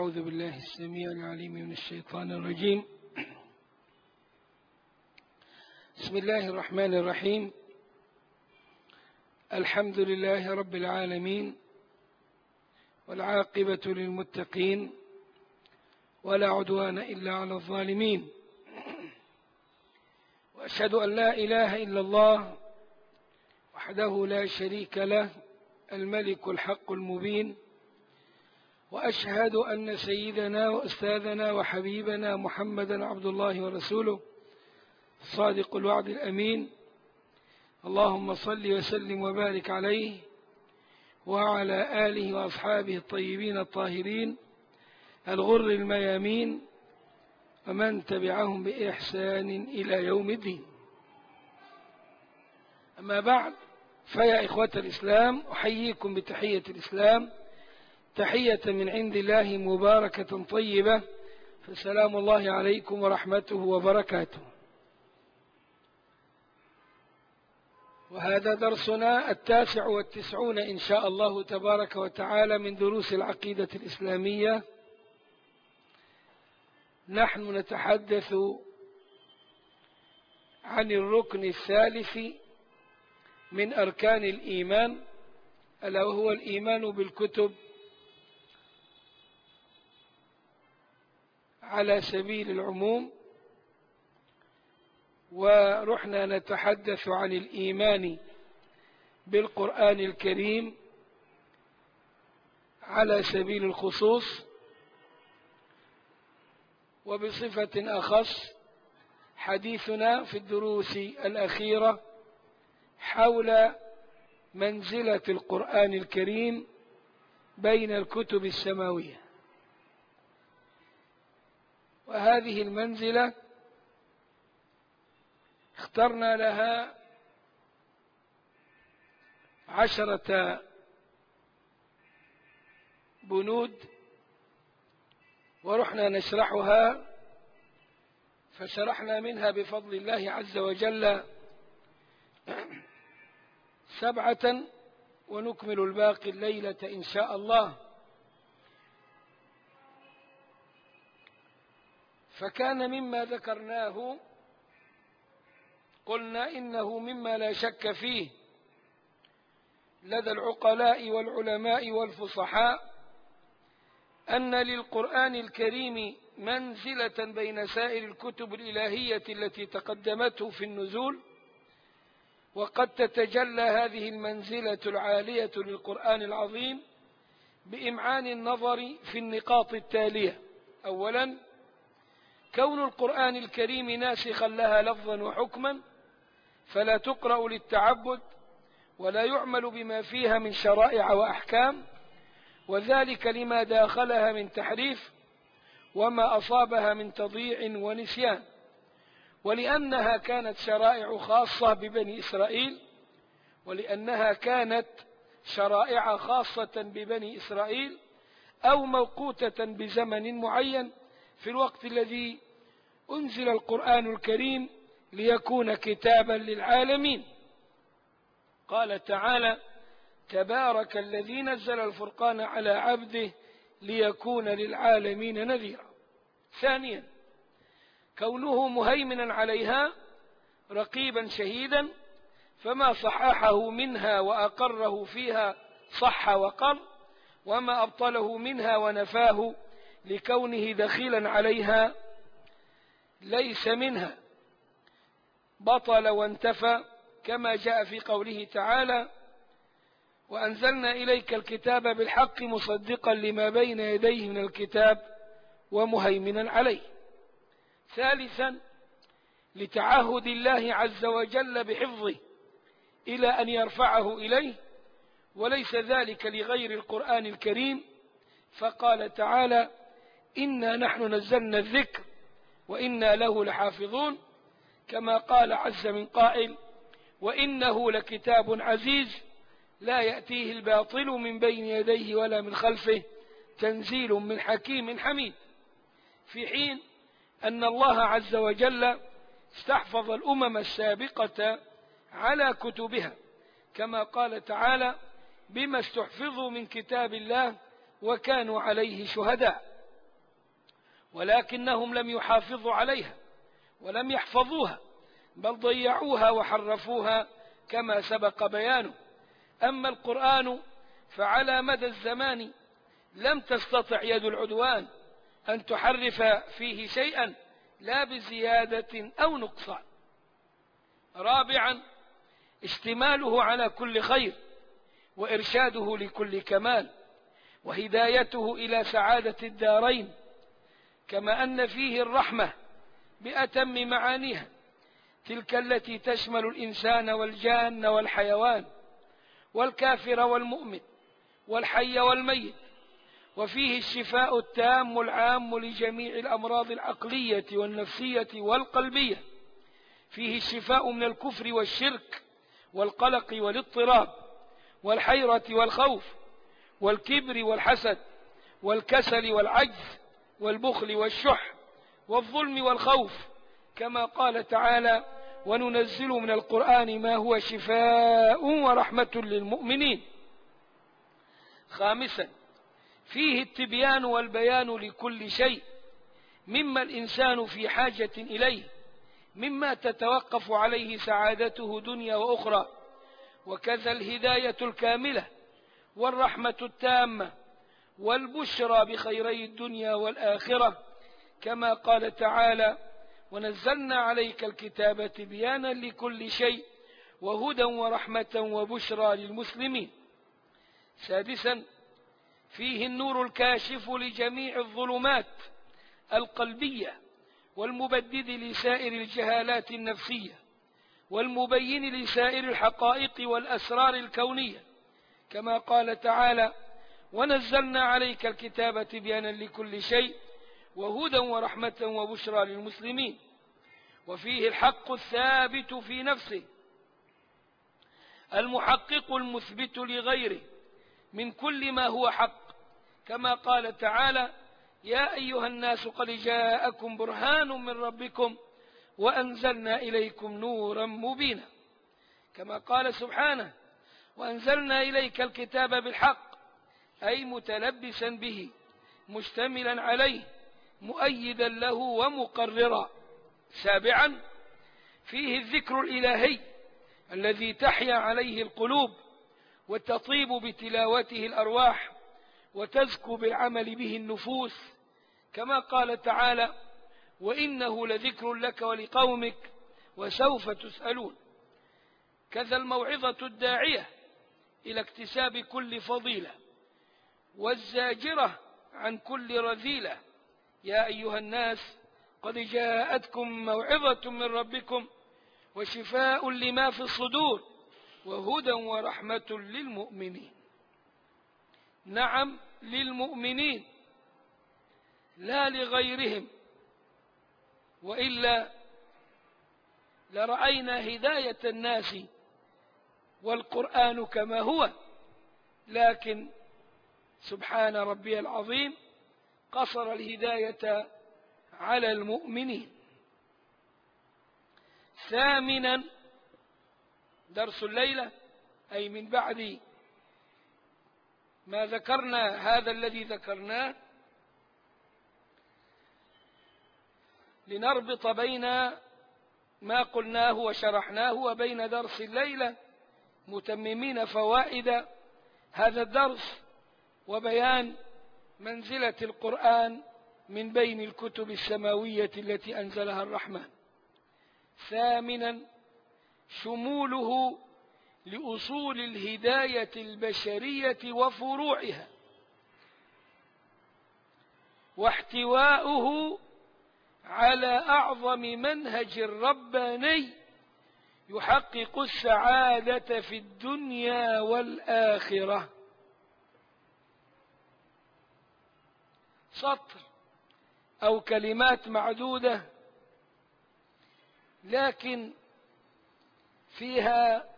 أعوذ بالله السميع العليم من الشيطان الرجيم بسم الله الرحمن الرحيم الحمد لله رب العالمين والعاقبة للمتقين ولا عدوان إلا على الظالمين وأشهد أن لا إله إلا الله وحده لا شريك له الملك الحق المبين وأشهد أن سيدنا وأستاذنا وحبيبنا محمدا عبد الله ورسوله الصادق الوعد الأمين اللهم صل وسلم وبارك عليه وعلى آله وأصحابه الطيبين الطاهرين الغر الميامين ومن تبعهم بإحسان إلى يوم الدين أما بعد فيا إخوة الإسلام أحييكم بتحية الإسلام تحية من عند الله مباركة طيبة فسلام الله عليكم ورحمته وبركاته وهذا درسنا التاسع والتسعون إن شاء الله تبارك وتعالى من دروس العقيدة الإسلامية نحن نتحدث عن الركن الثالث من أركان الإيمان ألا وهو الإيمان بالكتب على سبيل العموم ورحنا نتحدث عن الإيمان بالقرآن الكريم على سبيل الخصوص وبصفة أخص حديثنا في الدروس الأخيرة حول منزلة القرآن الكريم بين الكتب السماوية وهذه المنزلة اخترنا لها عشرة بنود ورحنا نشرحها فشرحنا منها بفضل الله عز وجل سبعة ونكمل الباقي الليلة إن شاء الله فكان مما ذكرناه قلنا إنه مما لا شك فيه لدى العقلاء والعلماء والفصحاء أن للقرآن الكريم منزلة بين سائر الكتب الإلهية التي تقدمته في النزول وقد تتجلى هذه المنزلة العالية للقرآن العظيم بإمعان النظر في النقاط التالية أولا كون القرآن الكريم ناسخا لها لفظا وحكما فلا تقرأ للتعبد ولا يعمل بما فيها من شرائع وأحكام وذلك لما داخلها من تحريف وما أصابها من تضييع ونسيان ولأنها كانت شرائع خاصة ببني إسرائيل ولأنها كانت شرائع خاصة ببني إسرائيل أو موقوتة بزمن معين في الوقت الذي أنزل القرآن الكريم ليكون كتابا للعالمين قال تعالى تبارك الذي نزل الفرقان على عبده ليكون للعالمين نذيرا ثانيا كونه مهيمنا عليها رقيبا شهيدا فما صححه منها وأقره فيها صح وقر وما أبطله منها ونفاه لكونه دخيلا عليها ليس منها بطل وانتفى كما جاء في قوله تعالى وأنزلنا إليك الكتاب بالحق مصدقا لما بين يديه من الكتاب ومهيمنا عليه ثالثا لتعهد الله عز وجل بحفظه إلى أن يرفعه إليه وليس ذلك لغير القرآن الكريم فقال تعالى إنا نحن نزلنا الذكر وإنا له لحافظون كما قال عز من قائل وإنه لكتاب عزيز لا يأتيه الباطل من بين يديه ولا من خلفه تنزيل من حكيم حميد في حين أن الله عز وجل استحفظ الأمم السابقة على كتبها كما قال تعالى بما استحفظوا من كتاب الله وكانوا عليه شهداء ولكنهم لم يحافظوا عليها ولم يحفظوها بل ضيعوها وحرفوها كما سبق بيانه أما القرآن فعلى مدى الزمان لم تستطع يد العدوان أن تحرف فيه شيئا لا بزيادة أو نقصان رابعا اشتماله على كل خير وإرشاده لكل كمال وهدايته إلى سعادة الدارين كما أن فيه الرحمة بأتم معانيها تلك التي تشمل الإنسان والجان والحيوان والكافر والمؤمن والحي والميت وفيه الشفاء التام العام لجميع الأمراض العقلية والنفسية والقلبية فيه الشفاء من الكفر والشرك والقلق والاضطراب والحيرة والخوف والكبر والحسد والكسل والعجز والبخل والشح والظلم والخوف كما قال تعالى وننزل من القرآن ما هو شفاء ورحمة للمؤمنين خامسا فيه التبيان والبيان لكل شيء مما الإنسان في حاجة إليه مما تتوقف عليه سعادته دنيا وأخرى وكذا الهداية الكاملة والرحمة التامة والبشرى بخيري الدنيا والآخرة كما قال تعالى ونزلنا عليك الكتاب تبيانا لكل شيء وهدى ورحمة وبشرى للمسلمين سادسا فيه النور الكاشف لجميع الظلمات القلبية والمبدد لسائر الجهالات النفسية والمبين لسائر الحقائق والأسرار الكونية كما قال تعالى ونزلنا عليك الكتاب تبيانا لكل شيء وهدى ورحمة وبشرى للمسلمين وفيه الحق الثابت في نفسه المحقق المثبت لغيره من كل ما هو حق كما قال تعالى يا أيها الناس قد جاءكم برهان من ربكم وأنزلنا إليكم نورا مبينا كما قال سبحانه وأنزلنا إليك الكتاب بالحق أي متلبسا به مشتملا عليه مؤيدا له ومقررا سابعا فيه الذكر الإلهي الذي تحيا عليه القلوب وتطيب بتلاوته الأرواح وتزكو بالعمل به النفوس كما قال تعالى وإنه لذكر لك ولقومك وسوف تسألون كذا الموعظة الداعية إلى اكتساب كل فضيلة والزاجرة عن كل رذيلة يا أيها الناس قد جاءتكم موعظة من ربكم وشفاء لما في الصدور وهدى ورحمة للمؤمنين نعم للمؤمنين لا لغيرهم وإلا لرأينا هداية الناس والقرآن كما هو لكن سبحان ربي العظيم قصر الهداية على المؤمنين ثامنا درس الليلة أي من بعد ما ذكرنا هذا الذي ذكرناه لنربط بين ما قلناه وشرحناه وبين درس الليلة متممين فوائد هذا الدرس وبيان منزلة القرآن من بين الكتب السماوية التي أنزلها الرحمن ثامنا شموله لأصول الهداية البشرية وفروعها واحتواؤه على أعظم منهج رباني يحقق السعادة في الدنيا والآخرة سطر أو كلمات معدودة لكن فيها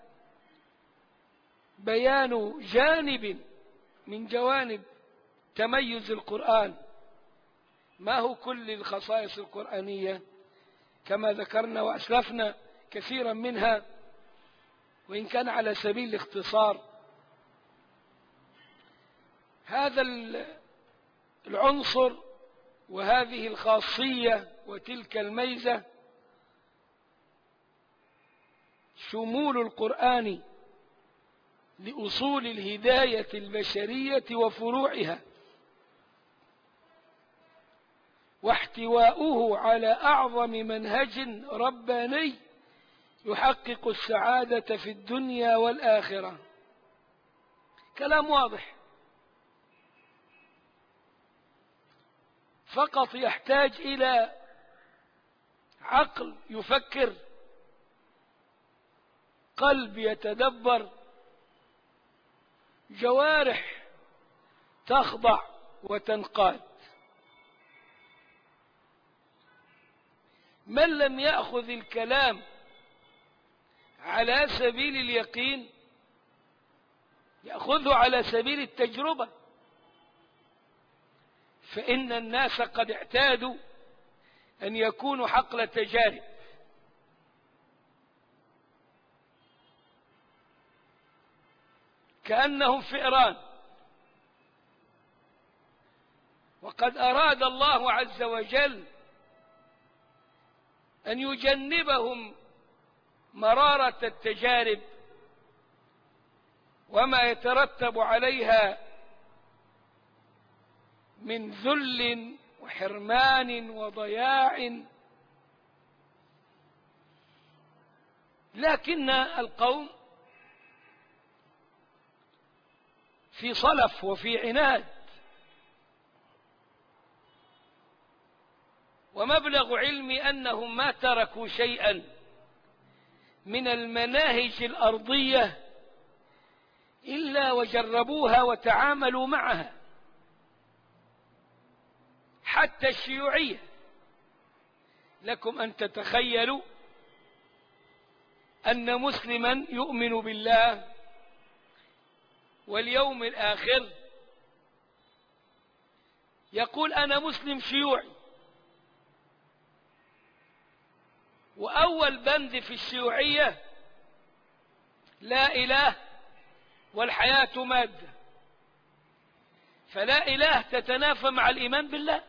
بيان جانب من جوانب تميز القرآن ما هو كل الخصائص القرآنية كما ذكرنا وأسلفنا كثيرا منها وإن كان على سبيل الاختصار هذا العنصر وهذه الخاصية وتلك الميزة شمول القرآن لأصول الهداية البشرية وفروعها واحتواؤه على أعظم منهج رباني يحقق السعادة في الدنيا والآخرة كلام واضح فقط يحتاج إلى عقل يفكر قلب يتدبر جوارح تخضع وتنقاد من لم يأخذ الكلام على سبيل اليقين يأخذه على سبيل التجربة فإن الناس قد اعتادوا أن يكونوا حقل تجارب كأنهم فئران وقد أراد الله عز وجل أن يجنبهم مرارة التجارب وما يترتب عليها من ذل وحرمان وضياع لكن القوم في صلف وفي عناد ومبلغ علمي أنهم ما تركوا شيئا من المناهج الأرضية إلا وجربوها وتعاملوا معها حتى الشيوعية لكم أن تتخيلوا أن مسلما يؤمن بالله واليوم الآخر يقول أنا مسلم شيوعي وأول بند في الشيوعية لا إله والحياة مادة فلا إله تتنافى مع الإيمان بالله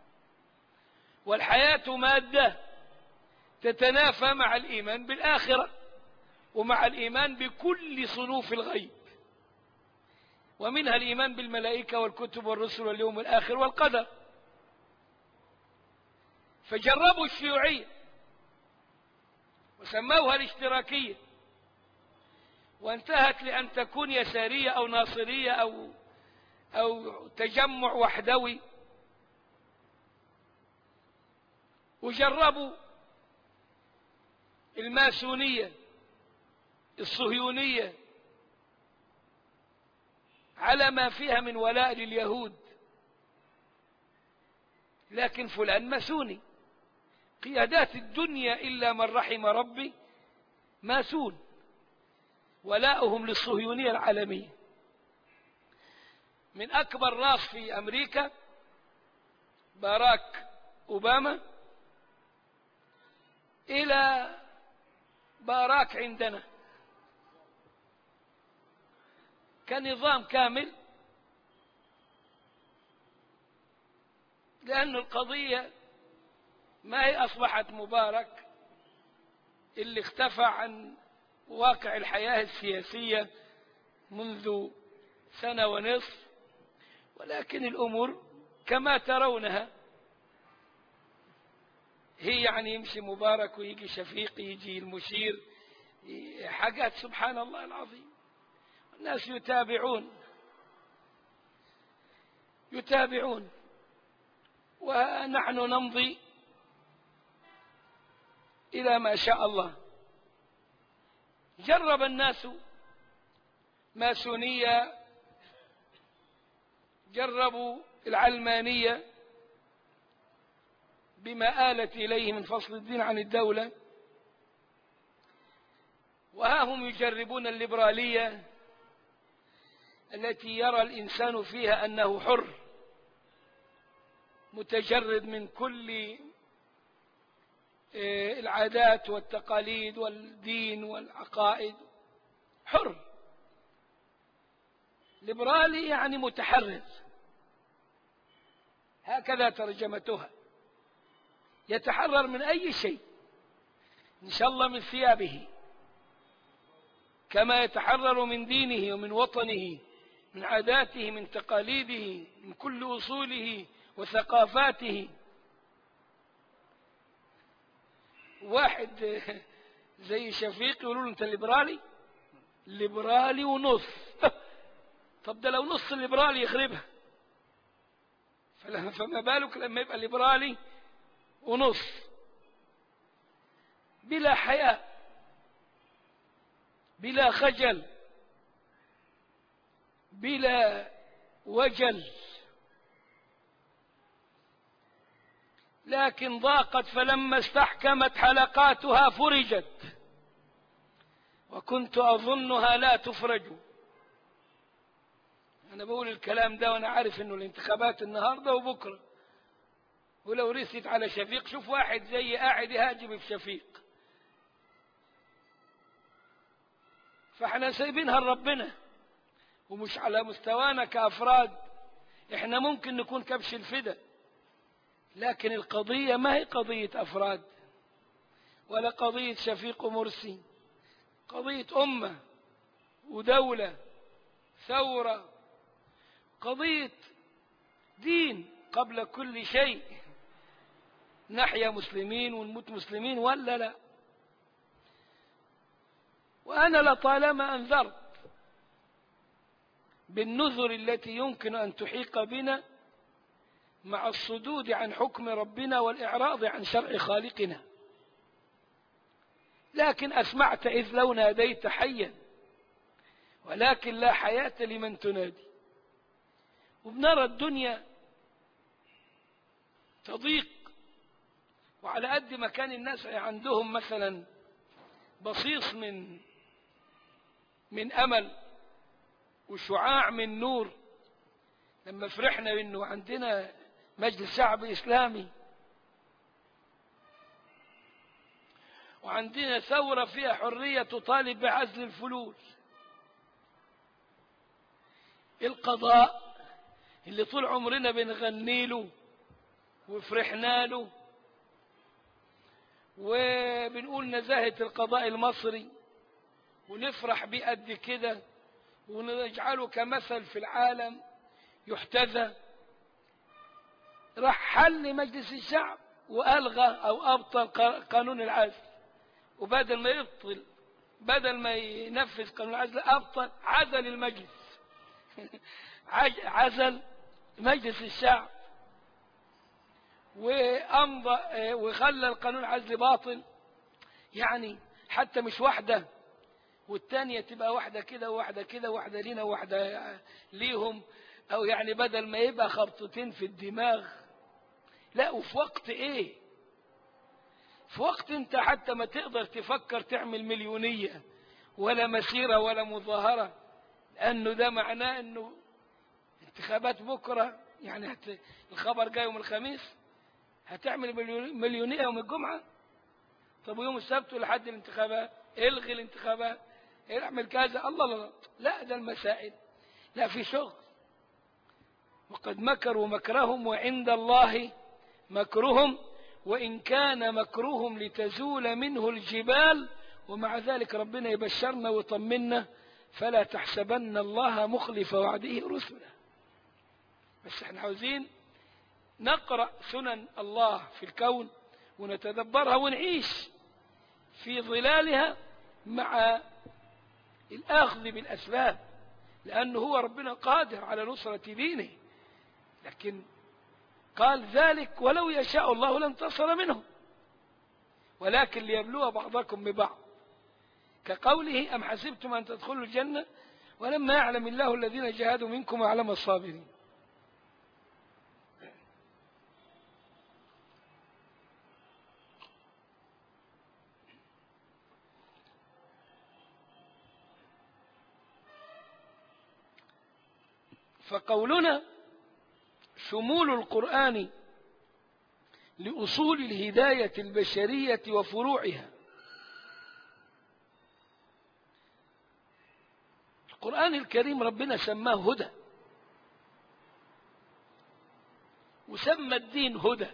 والحياة مادة تتنافى مع الإيمان بالآخرة ومع الإيمان بكل صنوف الغيب ومنها الإيمان بالملائكة والكتب والرسل واليوم الآخر والقدر فجربوا الشيوعية وسموها الاشتراكية وانتهت لأن تكون يسارية أو ناصرية أو أو تجمع وحدوي وجربوا الماسونية الصهيونية على ما فيها من ولاء لليهود لكن فلان ماسوني قيادات الدنيا إلا من رحم ربي ماسون ولاؤهم للصهيونية العالمية من أكبر راس في أمريكا باراك أوباما إلى باراك عندنا كنظام كامل لأن القضية ما هي أصبحت مبارك اللي اختفى عن واقع الحياة السياسية منذ سنة ونصف ولكن الأمور كما ترونها هي يعني يمشي مبارك ويجي شفيق يجي المشير حاجات سبحان الله العظيم الناس يتابعون يتابعون ونحن نمضي إلى ما شاء الله جرب الناس ماسونية جربوا العلمانية بما آلت إليه من فصل الدين عن الدولة وها هم يجربون الليبرالية التي يرى الإنسان فيها أنه حر متجرد من كل العادات والتقاليد والدين والعقائد حر ليبرالي يعني متحرر هكذا ترجمتها يتحرر من أي شيء إن شاء الله من ثيابه كما يتحرر من دينه ومن وطنه من عاداته من تقاليده من كل أصوله وثقافاته واحد زي شفيق يقولوا له انت ليبرالي ليبرالي ونص طب ده لو نص الليبرالي يخربها فما بالك لما يبقى ليبرالي ونص بلا حياء بلا خجل بلا وجل لكن ضاقت فلما استحكمت حلقاتها فرجت وكنت أظنها لا تفرج أنا بقول الكلام ده وأنا عارف إنه الانتخابات النهاردة وبكرة ولو رست على شفيق شوف واحد زي قاعد يهاجم في شفيق فاحنا سايبينها لربنا ومش على مستوانا كأفراد احنا ممكن نكون كبش الفدا لكن القضية ما هي قضية أفراد ولا قضية شفيق مرسي قضية أمة ودولة ثورة قضية دين قبل كل شيء نحيا مسلمين ونموت مسلمين ولا لا وأنا لطالما أنذرت بالنذر التي يمكن أن تحيق بنا مع الصدود عن حكم ربنا والإعراض عن شرع خالقنا لكن أسمعت إذ لو ناديت حيا ولكن لا حياة لمن تنادي وبنرى الدنيا تضيق وعلى قد ما كان الناس عندهم مثلا بصيص من من أمل وشعاع من نور لما فرحنا بأنه عندنا مجلس شعب إسلامي وعندنا ثورة فيها حرية تطالب بعزل الفلول القضاء اللي طول عمرنا بنغني له وفرحنا له وبنقول نزاهة القضاء المصري ونفرح بيه قد كده ونجعله كمثل في العالم يحتذى راح حل مجلس الشعب وألغى أو أبطل قانون العزل وبدل ما يبطل بدل ما ينفذ قانون العزل أبطل عزل المجلس عزل مجلس الشعب وأمضى وخلى القانون العزل باطل يعني حتى مش واحدة والتانية تبقى واحدة كده وواحدة كده واحدة لينا وواحدة ليهم أو يعني بدل ما يبقى خبطتين في الدماغ لا وفي وقت إيه في وقت أنت حتى ما تقدر تفكر تعمل مليونية ولا مسيرة ولا مظاهرة لأنه ده معناه أنه انتخابات بكرة يعني هت... الخبر جاي يوم الخميس هتعمل مليونية يوم الجمعة طب ويوم السبت لحد الانتخابات الغي الانتخابات اعمل كذا الله لا لا ده المسائل لا في شغل وقد مكروا مكرهم وعند الله مكرهم وإن كان مكرهم لتزول منه الجبال ومع ذلك ربنا يبشرنا ويطمنا فلا تحسبن الله مخلف وعده رسله بس احنا عاوزين نقرأ سنن الله في الكون ونتدبرها ونعيش في ظلالها مع الآخذ بالأسباب لأنه هو ربنا قادر على نصرة دينه لكن قال ذلك ولو يشاء الله لانتصر منهم ولكن ليبلو بعضكم ببعض كقوله أم حسبتم أن تدخلوا الجنة ولما يعلم الله الذين جاهدوا منكم ويعلم الصابرين فقولنا شمول القرآن لأصول الهداية البشرية وفروعها القرآن الكريم ربنا سماه هدى وسمى الدين هدى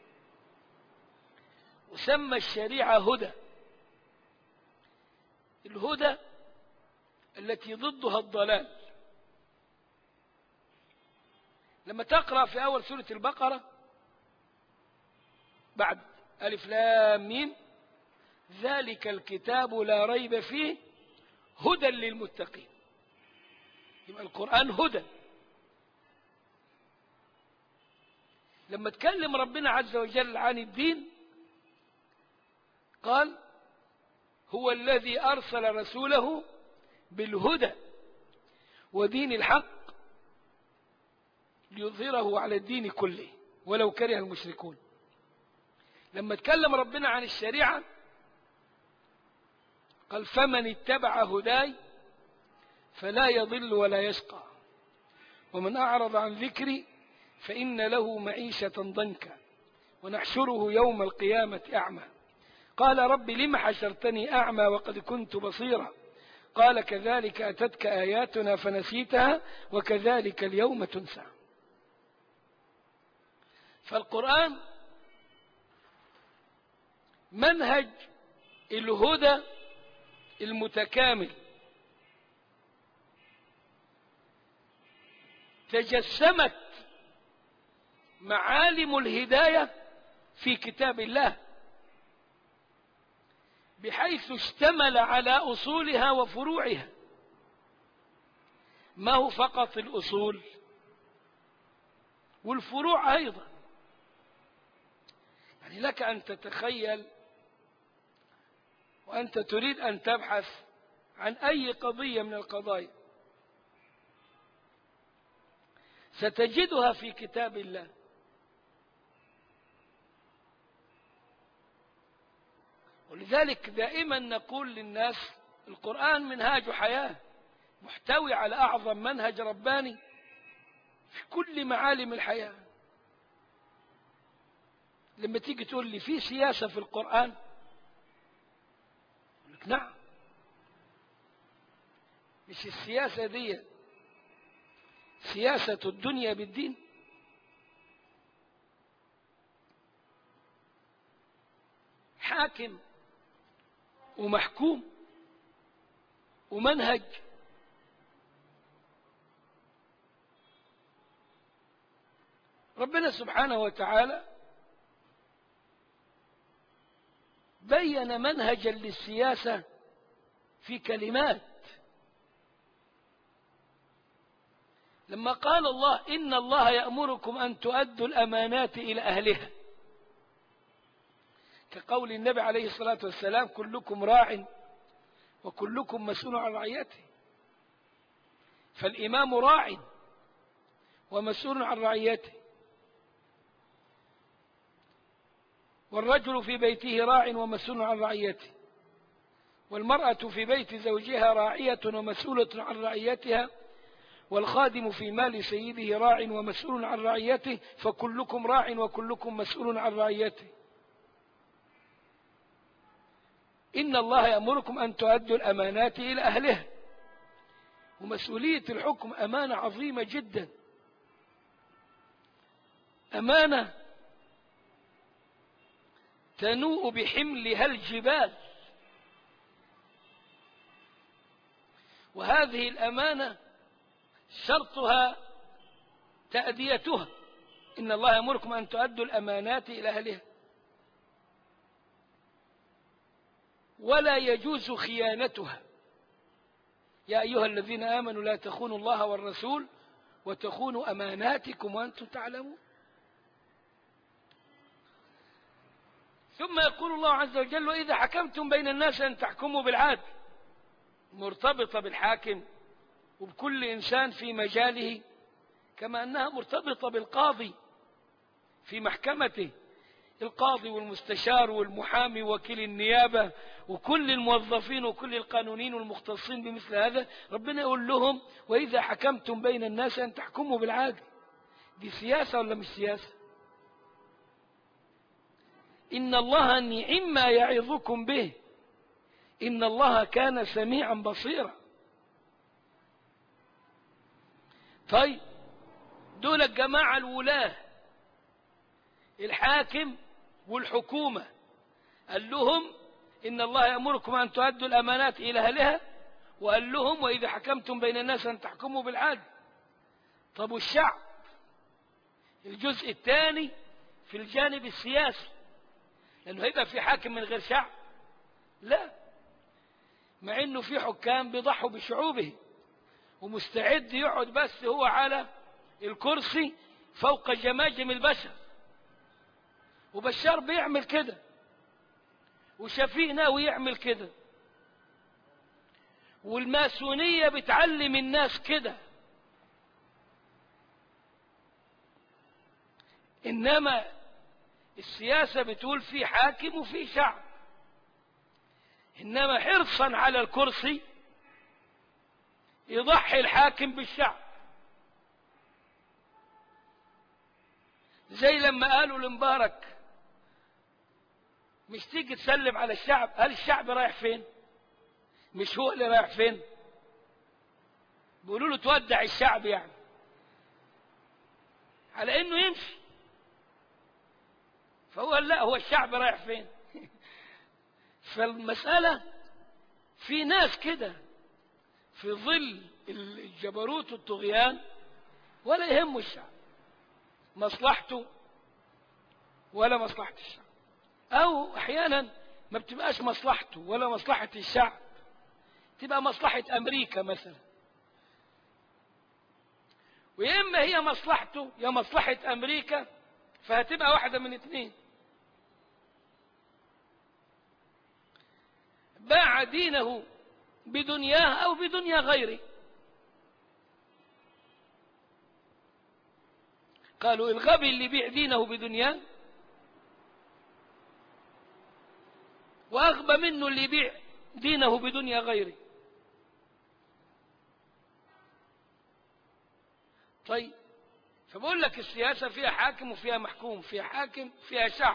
وسمى الشريعة هدى الهدى التي ضدها الضلال لما تقرأ في أول سورة البقرة بعد ألف لام ميم ذلك الكتاب لا ريب فيه هدى للمتقين يبقى القرآن هدى لما تكلم ربنا عز وجل عن الدين قال هو الذي أرسل رسوله بالهدى ودين الحق ليظهره على الدين كله ولو كره المشركون لما تكلم ربنا عن الشريعة قال فمن اتبع هداي فلا يضل ولا يشقى ومن أعرض عن ذكري فإن له معيشة ضنكا ونحشره يوم القيامة أعمى قال رب لم حشرتني أعمى وقد كنت بصيرا قال كذلك أتتك آياتنا فنسيتها وكذلك اليوم تنسى فالقرآن منهج الهدى المتكامل تجسمت معالم الهداية في كتاب الله بحيث اشتمل على أصولها وفروعها ما هو فقط الأصول والفروع أيضا يعني لك أن تتخيل وأنت تريد أن تبحث عن أي قضية من القضايا ستجدها في كتاب الله ولذلك دائما نقول للناس القرآن منهاج حياة محتوي على أعظم منهج رباني في كل معالم الحياة لما تيجي تقول لي في سياسة في القرآن أقول لك نعم مش السياسة دي سياسة الدنيا بالدين حاكم ومحكوم ومنهج ربنا سبحانه وتعالى بين منهجا للسياسة في كلمات لما قال الله إن الله يأمركم أن تؤدوا الأمانات إلى أهلها كقول النبي عليه الصلاة والسلام كلكم راع وكلكم مسؤول عن رعيته فالإمام راع ومسؤول عن رعيته والرجل في بيته راع ومسؤول عن رعيته والمرأة في بيت زوجها راعية ومسؤولة عن رعيتها والخادم في مال سيده راع ومسؤول عن رعيته فكلكم راع وكلكم مسؤول عن رعيته إن الله يأمركم أن تؤدوا الأمانات إلى أهلها ومسؤولية الحكم أمانة عظيمة جدا أمانة تنوء بحملها الجبال وهذه الأمانة شرطها تأديتها إن الله يأمركم أن تؤدوا الأمانات إلى أهلها ولا يجوز خيانتها يا أيها الذين آمنوا لا تخونوا الله والرسول وتخونوا أماناتكم وأنتم تعلمون ثم يقول الله عز وجل وإذا حكمتم بين الناس أن تحكموا بالعدل مرتبطة بالحاكم وبكل إنسان في مجاله كما أنها مرتبطة بالقاضي في محكمته القاضي والمستشار والمحامي وكيل النيابة وكل الموظفين وكل القانونين والمختصين بمثل هذا ربنا يقول لهم وإذا حكمتم بين الناس أن تحكموا بالعدل دي سياسة ولا مش سياسة إن الله نعم ما يعظكم به إن الله كان سميعا بصيرا طيب دول الجماعة الولاة الحاكم والحكومة قال لهم إن الله يأمركم أن تؤدوا الأمانات إلى أهلها وقال لهم وإذا حكمتم بين الناس أن تحكموا بالعدل طب والشعب الجزء الثاني في الجانب السياسي لأنه هيبقى في حاكم من غير شعب لا مع انه في حكام بيضحوا بشعوبه ومستعد يقعد بس هو على الكرسي فوق جماجم البشر وبشار بيعمل كده وشفيق ناوي يعمل كده والماسونية بتعلم الناس كده إنما السياسة بتقول في حاكم وفي شعب إنما حرصا على الكرسي يضحي الحاكم بالشعب زي لما قالوا لمبارك مش تيجي تسلم على الشعب هل الشعب رايح فين مش هو اللي رايح فين بيقولوا له تودع الشعب يعني على انه يمشي فهو قال لا هو الشعب رايح فين فالمسألة في ناس كده في ظل الجبروت والطغيان ولا يهمه الشعب مصلحته ولا مصلحة الشعب أو أحيانا ما بتبقاش مصلحته ولا مصلحة الشعب تبقى مصلحة أمريكا مثلا ويا إما هي مصلحته يا مصلحة أمريكا فهتبقى واحدة من اثنين باع دينه بدنياه أو بدنيا غيره قالوا الغبي اللي بيع دينه بدنياه وأغبى منه اللي يبيع دينه بدنيا غيره طيب فبقول لك السياسة فيها حاكم وفيها محكوم فيها حاكم فيها شعب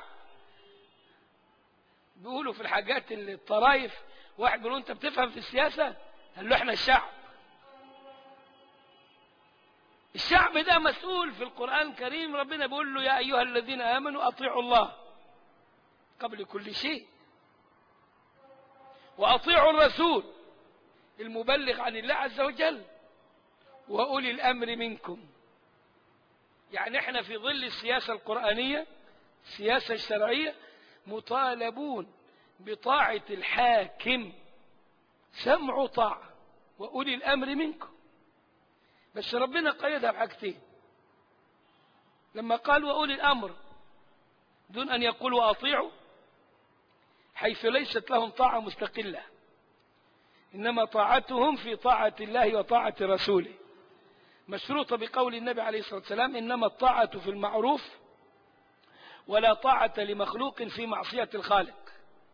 بيقولوا في الحاجات اللي الطرايف واحد بيقول انت بتفهم في السياسة قال له احنا الشعب الشعب ده مسؤول في القرآن الكريم ربنا بيقول له يا أيها الذين آمنوا أطيعوا الله قبل كل شيء وأطيعوا الرسول المبلغ عن الله عز وجل وأولي الأمر منكم يعني احنا في ظل السياسة القرآنية السياسة الشرعية مطالبون بطاعة الحاكم سمع طاعة وأولي الأمر منكم بس ربنا قيدها بحاجتين لما قال وأولي الأمر دون أن يقولوا أطيعوا حيث ليست لهم طاعة مستقلة إنما طاعتهم في طاعة الله وطاعة رسوله مشروطة بقول النبي عليه الصلاة والسلام إنما الطاعة في المعروف ولا طاعة لمخلوق في معصية الخالق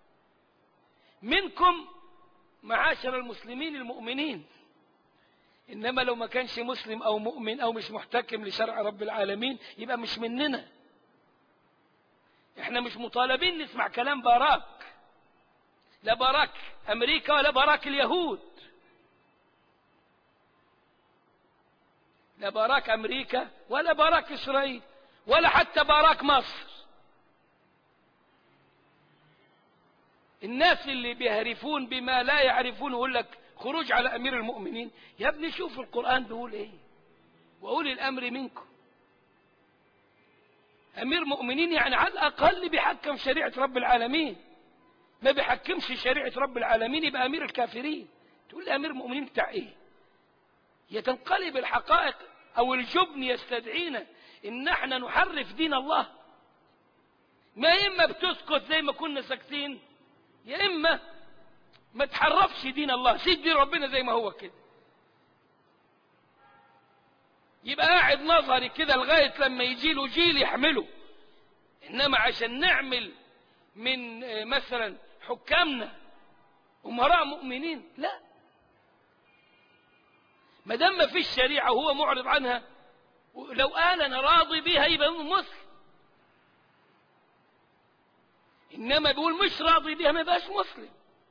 منكم معاشر المسلمين المؤمنين إنما لو ما كانش مسلم أو مؤمن أو مش محتكم لشرع رب العالمين يبقى مش مننا احنا مش مطالبين نسمع كلام باراك لا باراك أمريكا ولا باراك اليهود لا باراك أمريكا ولا باراك إسرائيل ولا حتى باراك مصر الناس اللي بيهرفون بما لا يعرفون يقول لك خروج على أمير المؤمنين يا ابني شوف القرآن بيقول إيه وأولي الأمر منكم أمير مؤمنين يعني على الأقل بيحكم شريعة رب العالمين ما بيحكمش شريعة رب العالمين يبقى أمير الكافرين تقول لي أمير مؤمنين بتاع إيه يتنقلب الحقائق أو الجبن يستدعينا إن احنا نحرف دين الله ما إما بتسكت زي ما كنا ساكتين يا إما ما تحرفش دين الله سيب دين ربنا زي ما هو كده يبقى قاعد نظري كده لغاية لما يجي له جيل يحمله إنما عشان نعمل من مثلا حكامنا أمراء مؤمنين لا ما دام ما فيش شريعة وهو معرض عنها لو قال أنا راضي بيها يبقى مسلم إنما بيقول مش راضي بيها ما يبقاش مسلم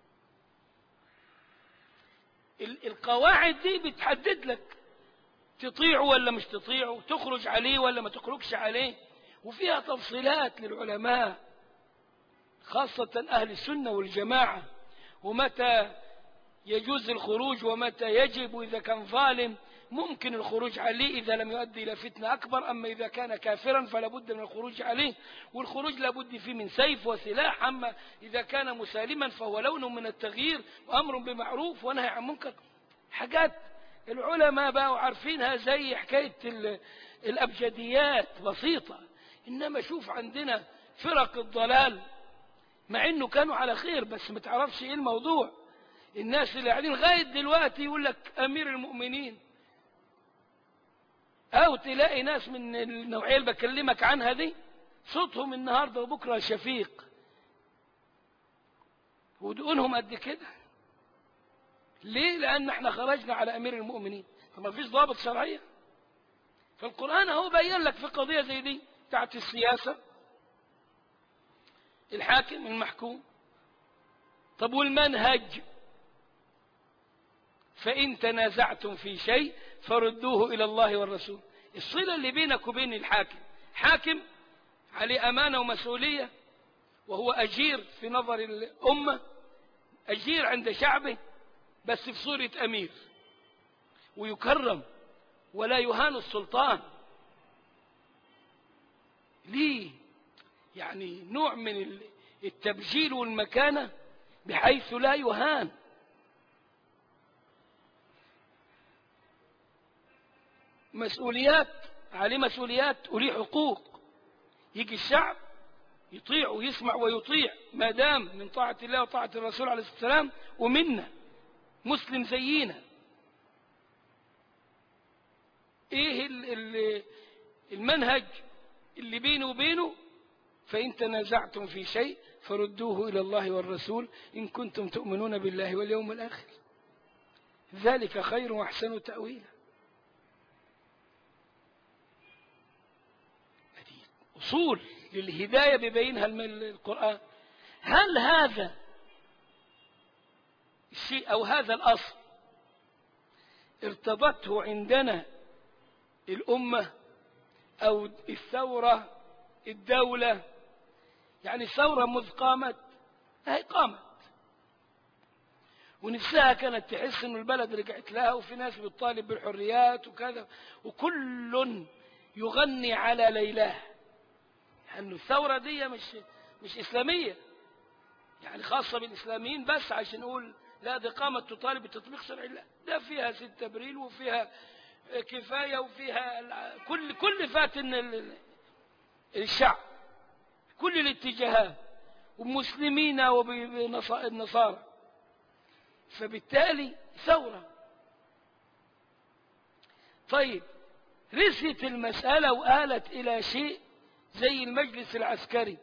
القواعد دي بتحدد لك تطيعه ولا مش تطيعه تخرج عليه ولا ما تخرجش عليه وفيها تفصيلات للعلماء خاصة أهل السنة والجماعة ومتى يجوز الخروج ومتى يجب وإذا كان ظالم ممكن الخروج عليه إذا لم يؤدي إلى فتنة أكبر أما إذا كان كافرا فلا بد من الخروج عليه والخروج لا بد فيه من سيف وسلاح أما إذا كان مسالما فهو لون من التغيير وأمر بمعروف ونهي عن منكر حاجات العلماء بقوا عارفينها زي حكاية الأبجديات بسيطة إنما شوف عندنا فرق الضلال مع إنه كانوا على خير بس ما تعرفش إيه الموضوع الناس اللي قاعدين لغاية دلوقتي يقول لك أمير المؤمنين أو تلاقي ناس من النوعية اللي بكلمك عنها دي صوتهم النهاردة وبكرة شفيق ودقونهم قد كده ليه لأن احنا خرجنا على أمير المؤمنين فما فيش ضابط شرعية فالقرآن هو بين لك في قضية زي دي بتاعت السياسة الحاكم المحكوم طب والمنهج فإن تنازعتم في شيء فردوه إلى الله والرسول الصلة اللي بينك وبين الحاكم حاكم عليه أمانة ومسؤولية وهو أجير في نظر الأمة أجير عند شعبه بس في صورة أمير ويكرم ولا يهان السلطان ليه يعني نوع من التبجيل والمكانة بحيث لا يهان مسؤوليات عليه مسؤوليات وليه حقوق يجي الشعب يطيع ويسمع ويطيع ما دام من طاعة الله وطاعة الرسول عليه الصلاة والسلام ومنا مسلم زينا ايه المنهج اللي بينه وبينه فإن تنازعتم في شيء فردوه إلى الله والرسول إن كنتم تؤمنون بالله واليوم الآخر ذلك خير وأحسن تأويلا أصول للهداية ببينها القرآن هل هذا الشيء أو هذا الأصل ارتضته عندنا الأمة أو الثورة الدولة يعني الثورة مذ قامت هي قامت ونفسها كانت تحس ان البلد رجعت لها وفي ناس بتطالب بالحريات وكذا وكل يغني على ليلاه لأن الثورة دي مش مش إسلامية يعني خاصة بالإسلاميين بس عشان نقول لا دي قامت تطالب بتطبيق شرع الله ده فيها 6 أبريل وفيها كفاية وفيها كل كل فات الشعب كل الاتجاهات ومسلمين وبالنصارى فبالتالي ثورة طيب رست المسألة وآلت إلى شيء زي المجلس العسكري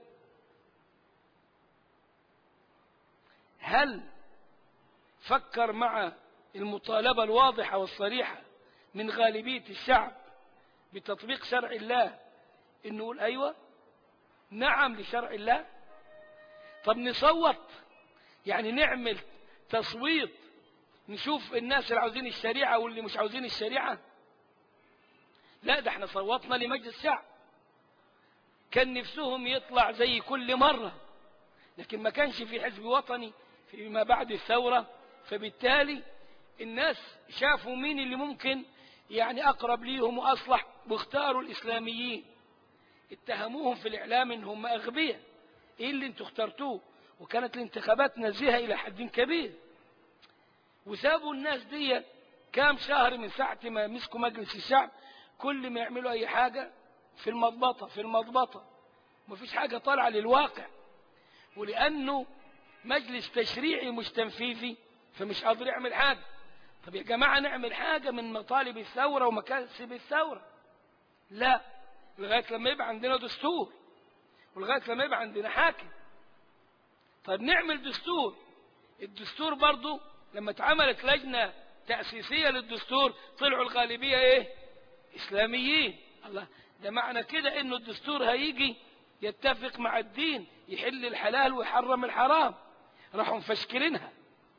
هل فكر مع المطالبة الواضحة والصريحة من غالبية الشعب بتطبيق شرع الله انه نقول ايوه نعم لشرع الله طب نصوت يعني نعمل تصويت نشوف الناس اللي عاوزين الشريعة واللي مش عاوزين الشريعة لا ده احنا صوتنا لمجلس الشعب كان نفسهم يطلع زي كل مرة لكن ما كانش في حزب وطني فيما بعد الثورة فبالتالي الناس شافوا مين اللي ممكن يعني أقرب ليهم وأصلح واختاروا الإسلاميين اتهموهم في الإعلام إنهم أغبياء إيه اللي انتوا اخترتوه وكانت الانتخابات نزيهة إلى حد كبير وسابوا الناس دي كام شهر من ساعة ما مسكوا مجلس الشعب كل ما يعملوا أي حاجة في المضبطة في المضبطة مفيش حاجة طالعة للواقع ولأنه مجلس تشريعي مش تنفيذي فمش قادر يعمل حاجة طب يا جماعة نعمل حاجة من مطالب الثورة ومكاسب الثورة لا لغاية لما يبقى عندنا دستور ولغاية لما يبقى عندنا حاكم طب نعمل دستور الدستور برضو لما اتعملت لجنة تأسيسية للدستور طلعوا الغالبية ايه اسلاميين الله ده معنى كده انه الدستور هيجي يتفق مع الدين يحل الحلال ويحرم الحرام راحوا مفشكلينها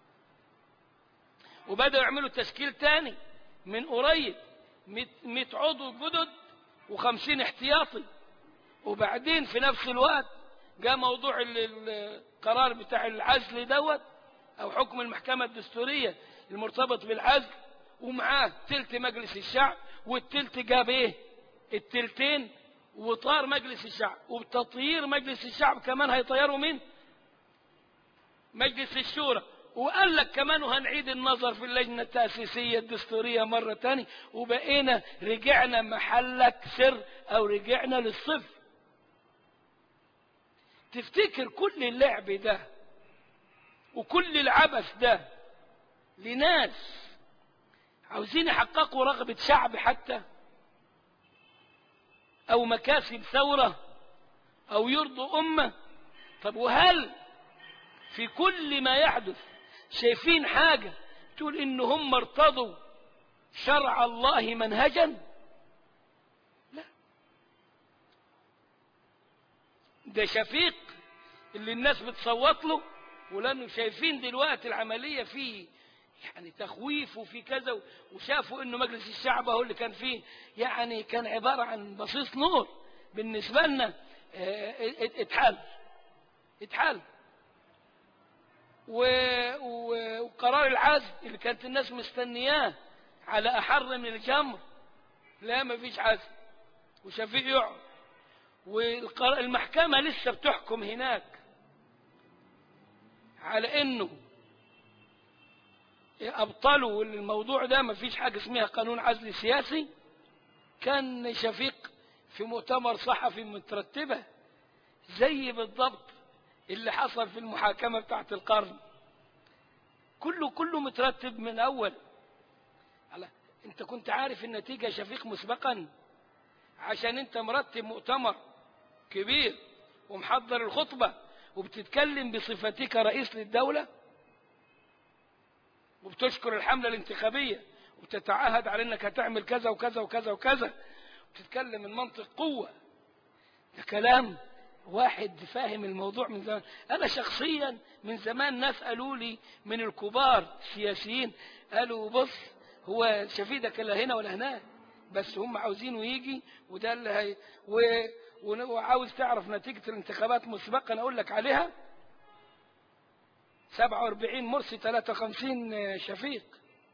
وبدأوا يعملوا تشكيل تاني من قريب 100 عضو جدد وخمسين احتياطي وبعدين في نفس الوقت جاء موضوع القرار بتاع العزل دوت او حكم المحكمة الدستورية المرتبط بالعزل ومعاه تلت مجلس الشعب والتلت جاب ايه التلتين وطار مجلس الشعب وبتطيير مجلس الشعب كمان هيطيروا مين مجلس الشورى وقال لك كمان وهنعيد النظر في اللجنة التأسيسية الدستورية مرة تانية وبقينا رجعنا محلك سر أو رجعنا للصفر تفتكر كل اللعب ده وكل العبث ده لناس عاوزين يحققوا رغبة شعب حتى أو مكاسب ثورة أو يرضوا أمة طب وهل في كل ما يحدث شايفين حاجة تقول إن هم ارتضوا شرع الله منهجا لا ده شفيق اللي الناس بتصوت له ولانه شايفين دلوقتي العملية فيه يعني تخويف وفي كذا وشافوا انه مجلس الشعب هو اللي كان فيه يعني كان عبارة عن بصيص نور بالنسبة لنا اتحل اتحل وقرار العزل اللي كانت الناس مستنياه على أحر من الجمر لا ما فيش عزل وشفيق يقعد والمحكمة لسه بتحكم هناك على انه ابطلوا الموضوع ده ما فيش حاجة اسمها قانون عزل سياسي كان شفيق في مؤتمر صحفي مترتبة زي بالضبط اللي حصل في المحاكمة بتاعت القرن كله كله مترتب من أول على انت كنت عارف النتيجة شفيق مسبقا عشان انت مرتب مؤتمر كبير ومحضر الخطبة وبتتكلم بصفتك رئيس للدولة وبتشكر الحملة الانتخابية وتتعهد على انك هتعمل كذا وكذا وكذا وكذا وبتتكلم من منطق قوة ده كلام واحد فاهم الموضوع من زمان أنا شخصيا من زمان ناس قالوا لي من الكبار السياسيين قالوا بص هو شفيدك لا هنا ولا هناك بس هم عاوزينه يجي وده اللي هي و... وعاوز تعرف نتيجة الانتخابات مسبقا أقول لك عليها 47 مرسي 53 شفيق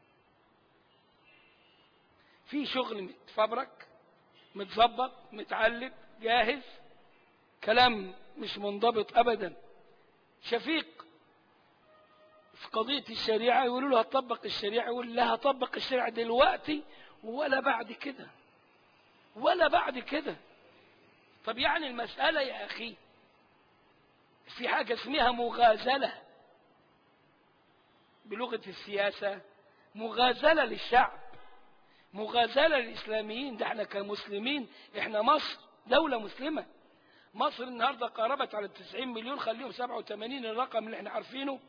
في شغل متفبرك متظبط متعلق جاهز كلام مش منضبط أبدا شفيق في قضية الشريعة يقولوا له هتطبق الشريعة يقول لا هطبق الشريعة دلوقتي ولا بعد كده ولا بعد كده طب يعني المسألة يا أخي في حاجة اسمها مغازلة بلغة السياسة مغازلة للشعب مغازلة للإسلاميين ده احنا كمسلمين احنا مصر دولة مسلمة مصر النهاردة قاربت على 90 مليون خليهم 87 الرقم اللي احنا عارفينه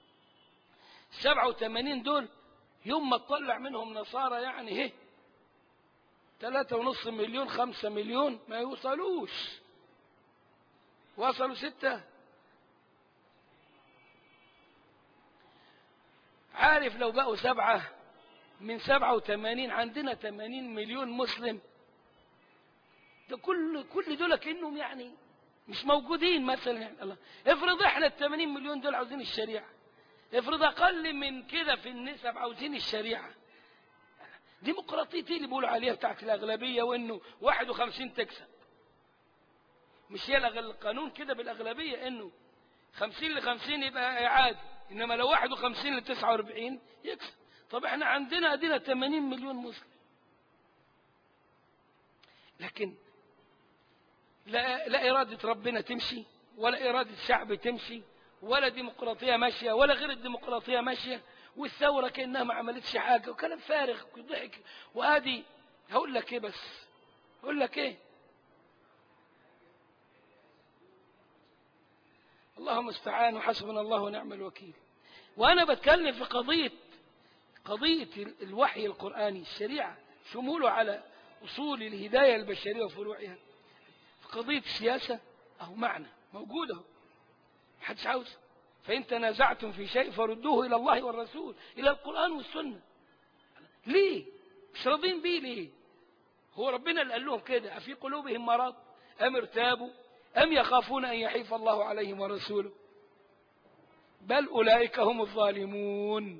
87 دول يوم ما تطلع منهم نصارى يعني هه ثلاثة ونص مليون خمسة مليون ما يوصلوش وصلوا ستة عارف لو بقوا سبعة من سبعة وثمانين عندنا ثمانين مليون مسلم ده كل كل دول كأنهم يعني مش موجودين مثلا يعني الله افرض احنا ال 80 مليون دول عاوزين الشريعة افرض اقل من كده في النسب عاوزين الشريعة ديمقراطية اللي بيقولوا عليها بتاعت الأغلبية وإنه 51 تكسب مش هي القانون كده بالأغلبية إنه 50 ل 50 يبقى عادي إنما لو 51 ل 49 يكسب طب احنا عندنا ادينا 80 مليون مسلم لكن لا, لا إرادة ربنا تمشي ولا إرادة شعب تمشي ولا ديمقراطية ماشية ولا غير الديمقراطية ماشية والثورة كأنها ما عملتش حاجة وكلام فارغ وضحك وهذه هقول لك ايه بس هقول لك ايه اللهم استعان وحسبنا الله ونعم الوكيل وانا بتكلم في قضية قضية الوحي القرآني الشريعة شموله على أصول الهداية البشرية وفروعها في قضية السياسة أهو معنى موجود أهو محدش عاوز فإن تنازعتم في شيء فردوه إلى الله والرسول إلى القرآن والسنة ليه مش راضين بيه ليه هو ربنا اللي قال لهم كده أفي قلوبهم مرض أم ارتابوا أم يخافون أن يحيف الله عليهم ورسوله بل أولئك هم الظالمون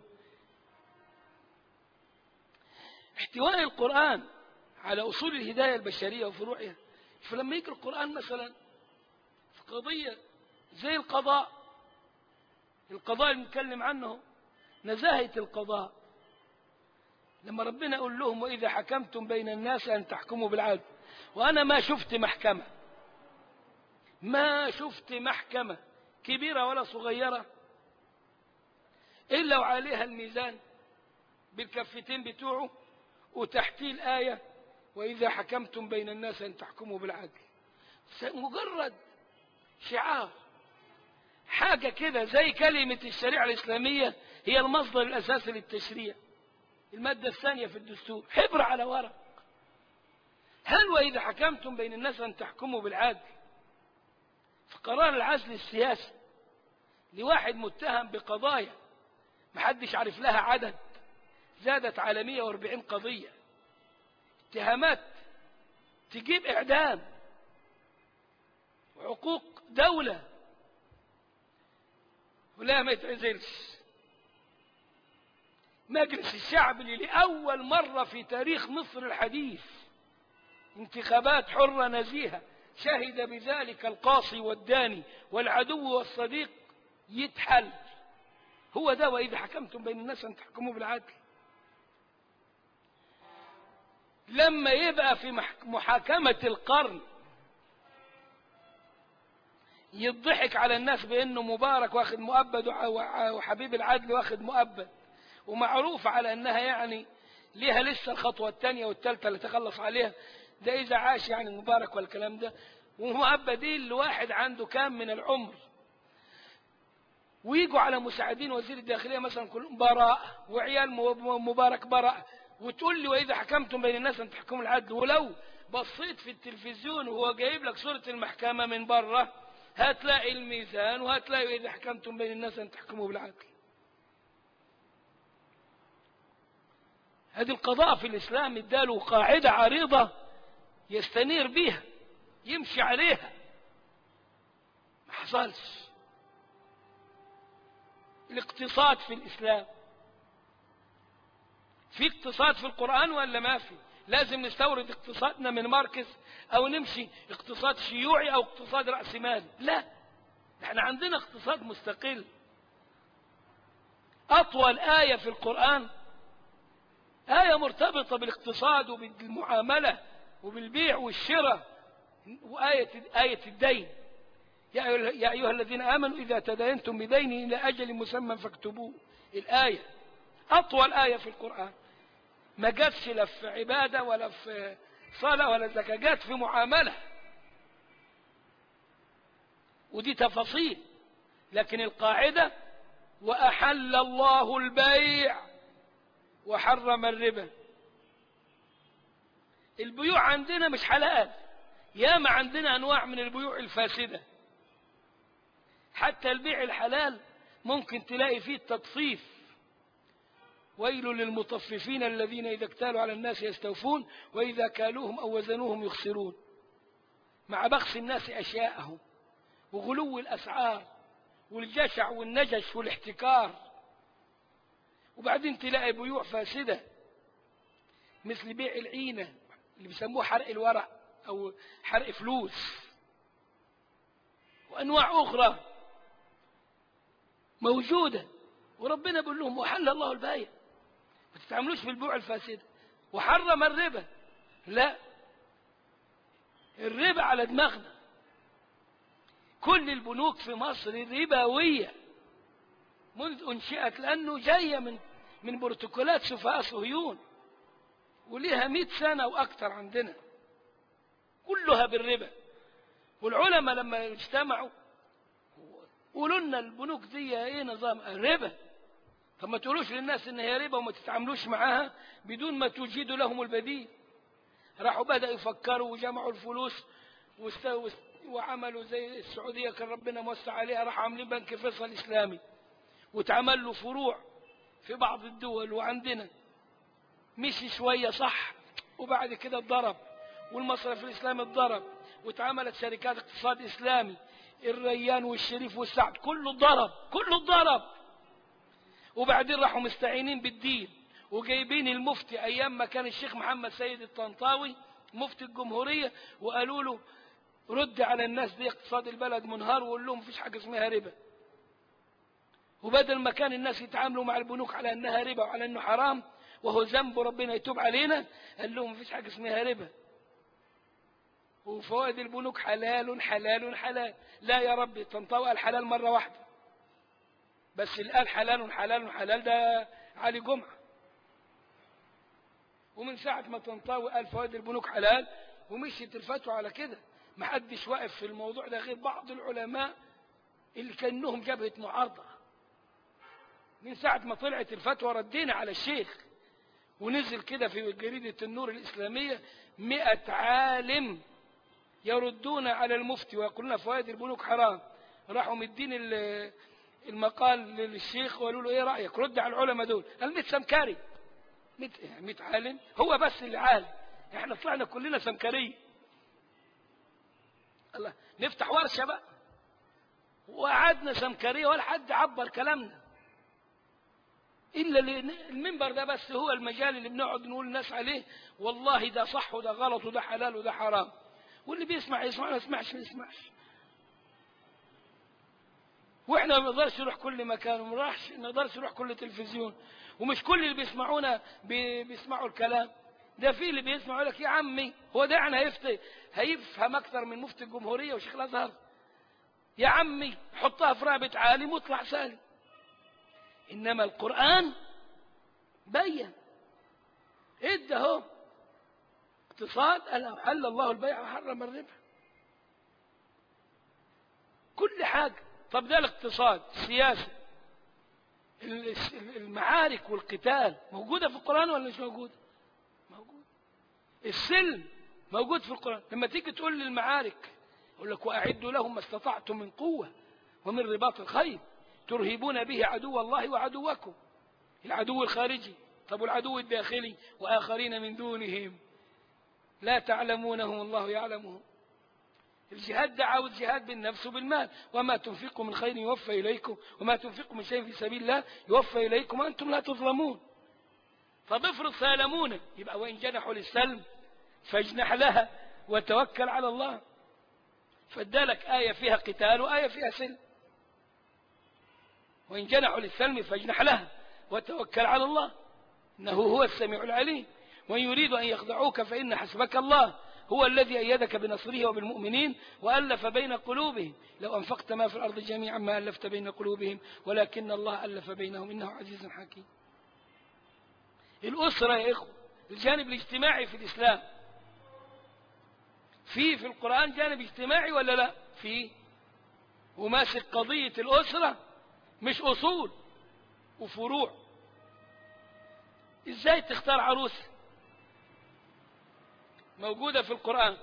احتواء القرآن على أصول الهداية البشرية وفروعها فلما يجي القرآن مثلا في قضية زي القضاء القضاء اللي نتكلم عنه نزاهة القضاء لما ربنا يقول لهم وإذا حكمتم بين الناس أن تحكموا بالعدل وأنا ما شفت محكمة ما شفت محكمة كبيرة ولا صغيرة إلا وعليها الميزان بالكفتين بتوعه وتحتيه الآية وإذا حكمتم بين الناس أن تحكموا بالعدل مجرد شعار حاجة كده زي كلمة الشريعة الإسلامية هي المصدر الأساسي للتشريع المادة الثانية في الدستور حبر على ورق هل وإذا حكمتم بين الناس أن تحكموا بالعدل في قرار العزل السياسي لواحد متهم بقضايا محدش عارف لها عدد زادت على 140 قضية اتهامات تجيب إعدام وعقوق دولة ولا ما يتعزلش مجلس الشعب اللي لأول مرة في تاريخ مصر الحديث انتخابات حرة نزيهة شهد بذلك القاصي والداني والعدو والصديق يتحل هو ده وإذا حكمتم بين الناس أن تحكموا بالعدل لما يبقى في محاكمة القرن يضحك على الناس بأنه مبارك واخد مؤبد وحبيب العدل واخد مؤبد ومعروف على أنها يعني ليها لسه الخطوة الثانية والثالثة اللي تخلص عليها ده إذا عاش يعني مبارك والكلام ده ومؤبدين لواحد عنده كام من العمر ويجوا على مساعدين وزير الداخلية مثلا كلهم براء وعيال مبارك براء وتقول لي وإذا حكمتم بين الناس أن تحكموا العدل ولو بصيت في التلفزيون وهو جايب لك صورة المحكمة من بره هتلاقي الميزان وهتلاقي وإذا حكمتم بين الناس أن تحكموا بالعدل هذه القضاء في الإسلام اداله قاعدة عريضة يستنير بها يمشي عليها ما حصلش الاقتصاد في الإسلام في اقتصاد في القرآن ولا ما في لازم نستورد اقتصادنا من مركز أو نمشي اقتصاد شيوعي أو اقتصاد رأسمالي لا احنا عندنا اقتصاد مستقل أطول آية في القرآن آية مرتبطة بالاقتصاد وبالمعاملة وبالبيع والشراء وآية آية الدين يا أيها الذين آمنوا إذا تداينتم بدين إلى أجل مسمى فاكتبوه الآية أطول آية في القرآن ما جاتش لا في عبادة ولا في صلاة ولا زكاة جات في معاملة ودي تفاصيل لكن القاعدة وأحل الله البيع وحرم الربا البيوع عندنا مش حلال ياما عندنا أنواع من البيوع الفاسدة حتى البيع الحلال ممكن تلاقي فيه التطفيف ويل للمطففين الذين إذا اكتالوا على الناس يستوفون وإذا كالوهم أو وزنوهم يخسرون مع بخس الناس أشياءهم وغلو الأسعار والجشع والنجش والاحتكار وبعدين تلاقي بيوع فاسدة مثل بيع العينة اللي بيسموه حرق الورق أو حرق فلوس وأنواع أخرى موجودة وربنا بيقول لهم وحل الله البيع ما تتعاملوش في البيوع الفاسدة وحرم الربا لا الربا على دماغنا كل البنوك في مصر ربوية منذ انشئت لأنه جاية من من بروتوكولات سفهاء صهيون وليها مئة سنة وأكثر عندنا كلها بالربا والعلماء لما اجتمعوا قولوا لنا البنوك دي ايه نظام ربا طب ما تقولوش للناس ان هي ربا وما تتعاملوش معاها بدون ما توجدوا لهم البديل راحوا بدأوا يفكروا وجمعوا الفلوس واستو وعملوا زي السعودية كان ربنا موسع عليها راحوا عاملين بنك فيصل إسلامي واتعمل له فروع في بعض الدول وعندنا مشي شوية صح وبعد كده اتضرب والمصرف الإسلامي اتضرب واتعملت شركات اقتصاد إسلامي الريان والشريف والسعد كله ضرب كله ضرب وبعدين راحوا مستعينين بالدين وجايبين المفتي أيام ما كان الشيخ محمد سيد الطنطاوي مفتي الجمهورية وقالوا له رد على الناس دي اقتصاد البلد منهار وقول لهم مفيش حاجة اسمها ربا وبدل ما كان الناس يتعاملوا مع البنوك على انها ربا وعلى انه حرام وهو ذنب ربنا يتوب علينا قال لهم مفيش حاجة اسمها ربا وفوائد البنوك حلال حلال حلال لا يا رب تنطوى الحلال مرة واحدة بس الآن حلال حلال حلال ده علي جمعة ومن ساعة ما تنطوي قال فوائد البنوك حلال ومشيت الفتوى على كده ما حدش واقف في الموضوع ده غير بعض العلماء اللي كانهم جبهة معارضة من ساعة ما طلعت الفتوى ردينا على الشيخ ونزل كده في جريدة النور الإسلامية مئة عالم يردون على المفتي ويقولون فوائد البنوك حرام راحوا مدين المقال للشيخ وقالوا له ايه رأيك رد على العلماء دول قال 100 سمكري 100 عالم هو بس اللي عالم احنا طلعنا كلنا سمكريه الله نفتح ورشة بقى وقعدنا سمكرية ولا حد عبر كلامنا إلا المنبر ده بس هو المجال اللي بنقعد نقول الناس عليه والله ده صح وده غلط وده حلال وده حرام واللي بيسمع يسمع ما يسمعش ما يسمعش واحنا ما نقدرش نروح كل مكان وما نقدرش نروح كل تلفزيون ومش كل اللي بيسمعونا بي بيسمعوا الكلام ده في اللي بيسمع يقول لك يا عمي هو ده يعني هيفتي هيفهم اكثر من مفتي الجمهوريه وشيخ الازهر يا عمي حطها في رقبه عالم واطلع سالم انما القران بين ادى اهو اقتصاد قال حل الله البيع وحرم الربا كل حاجه طب ده الاقتصاد السياسه المعارك والقتال موجوده في القران ولا مش موجوده السلم موجود في القرآن لما تيجي تقول للمعارك يقول لك وأعدوا لهم ما استطعتم من قوة ومن رباط الخيل ترهبون به عدو الله وعدوكم العدو الخارجي طب والعدو الداخلي وآخرين من دونهم لا تعلمونهم الله يعلمهم الجهاد ده عاوز جهاد بالنفس وبالمال وما تنفقوا من خير يوفى إليكم وما تنفقوا من شيء في سبيل الله يوفى إليكم وأنتم لا تظلمون طب افرض سالمونا يبقى وإن جنحوا للسلم فاجنح لها وتوكل على الله فادالك آية فيها قتال وآية فيها سلم وإن جنحوا للسلم فاجنح لها وتوكل على الله إنه هو السميع العليم وإن يريد أن يخدعوك فإن حسبك الله هو الذي أيدك بنصره وبالمؤمنين وألف بين قلوبهم لو أنفقت ما في الأرض جميعا ما ألفت بين قلوبهم ولكن الله ألف بينهم إنه عزيز حكيم الأسرة يا إخوة الجانب الاجتماعي في الإسلام في في القرآن جانب اجتماعي ولا لا في وماسك قضية الأسرة مش أصول وفروع إزاي تختار عروس موجودة في القرآن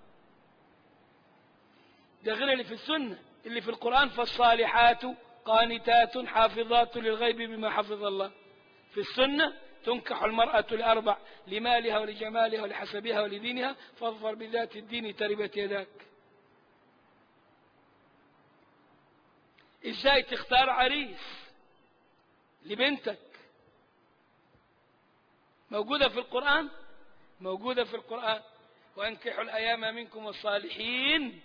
ده غير اللي في السنة اللي في القرآن فالصالحات قانتات حافظات للغيب بما حفظ الله في السنة تنكح المرأة لأربع لمالها ولجمالها ولحسبها ولدينها فاظفر بذات الدين تربت يداك ازاي تختار عريس لبنتك موجودة في القرآن موجودة في القرآن وانكحوا الأيام منكم والصالحين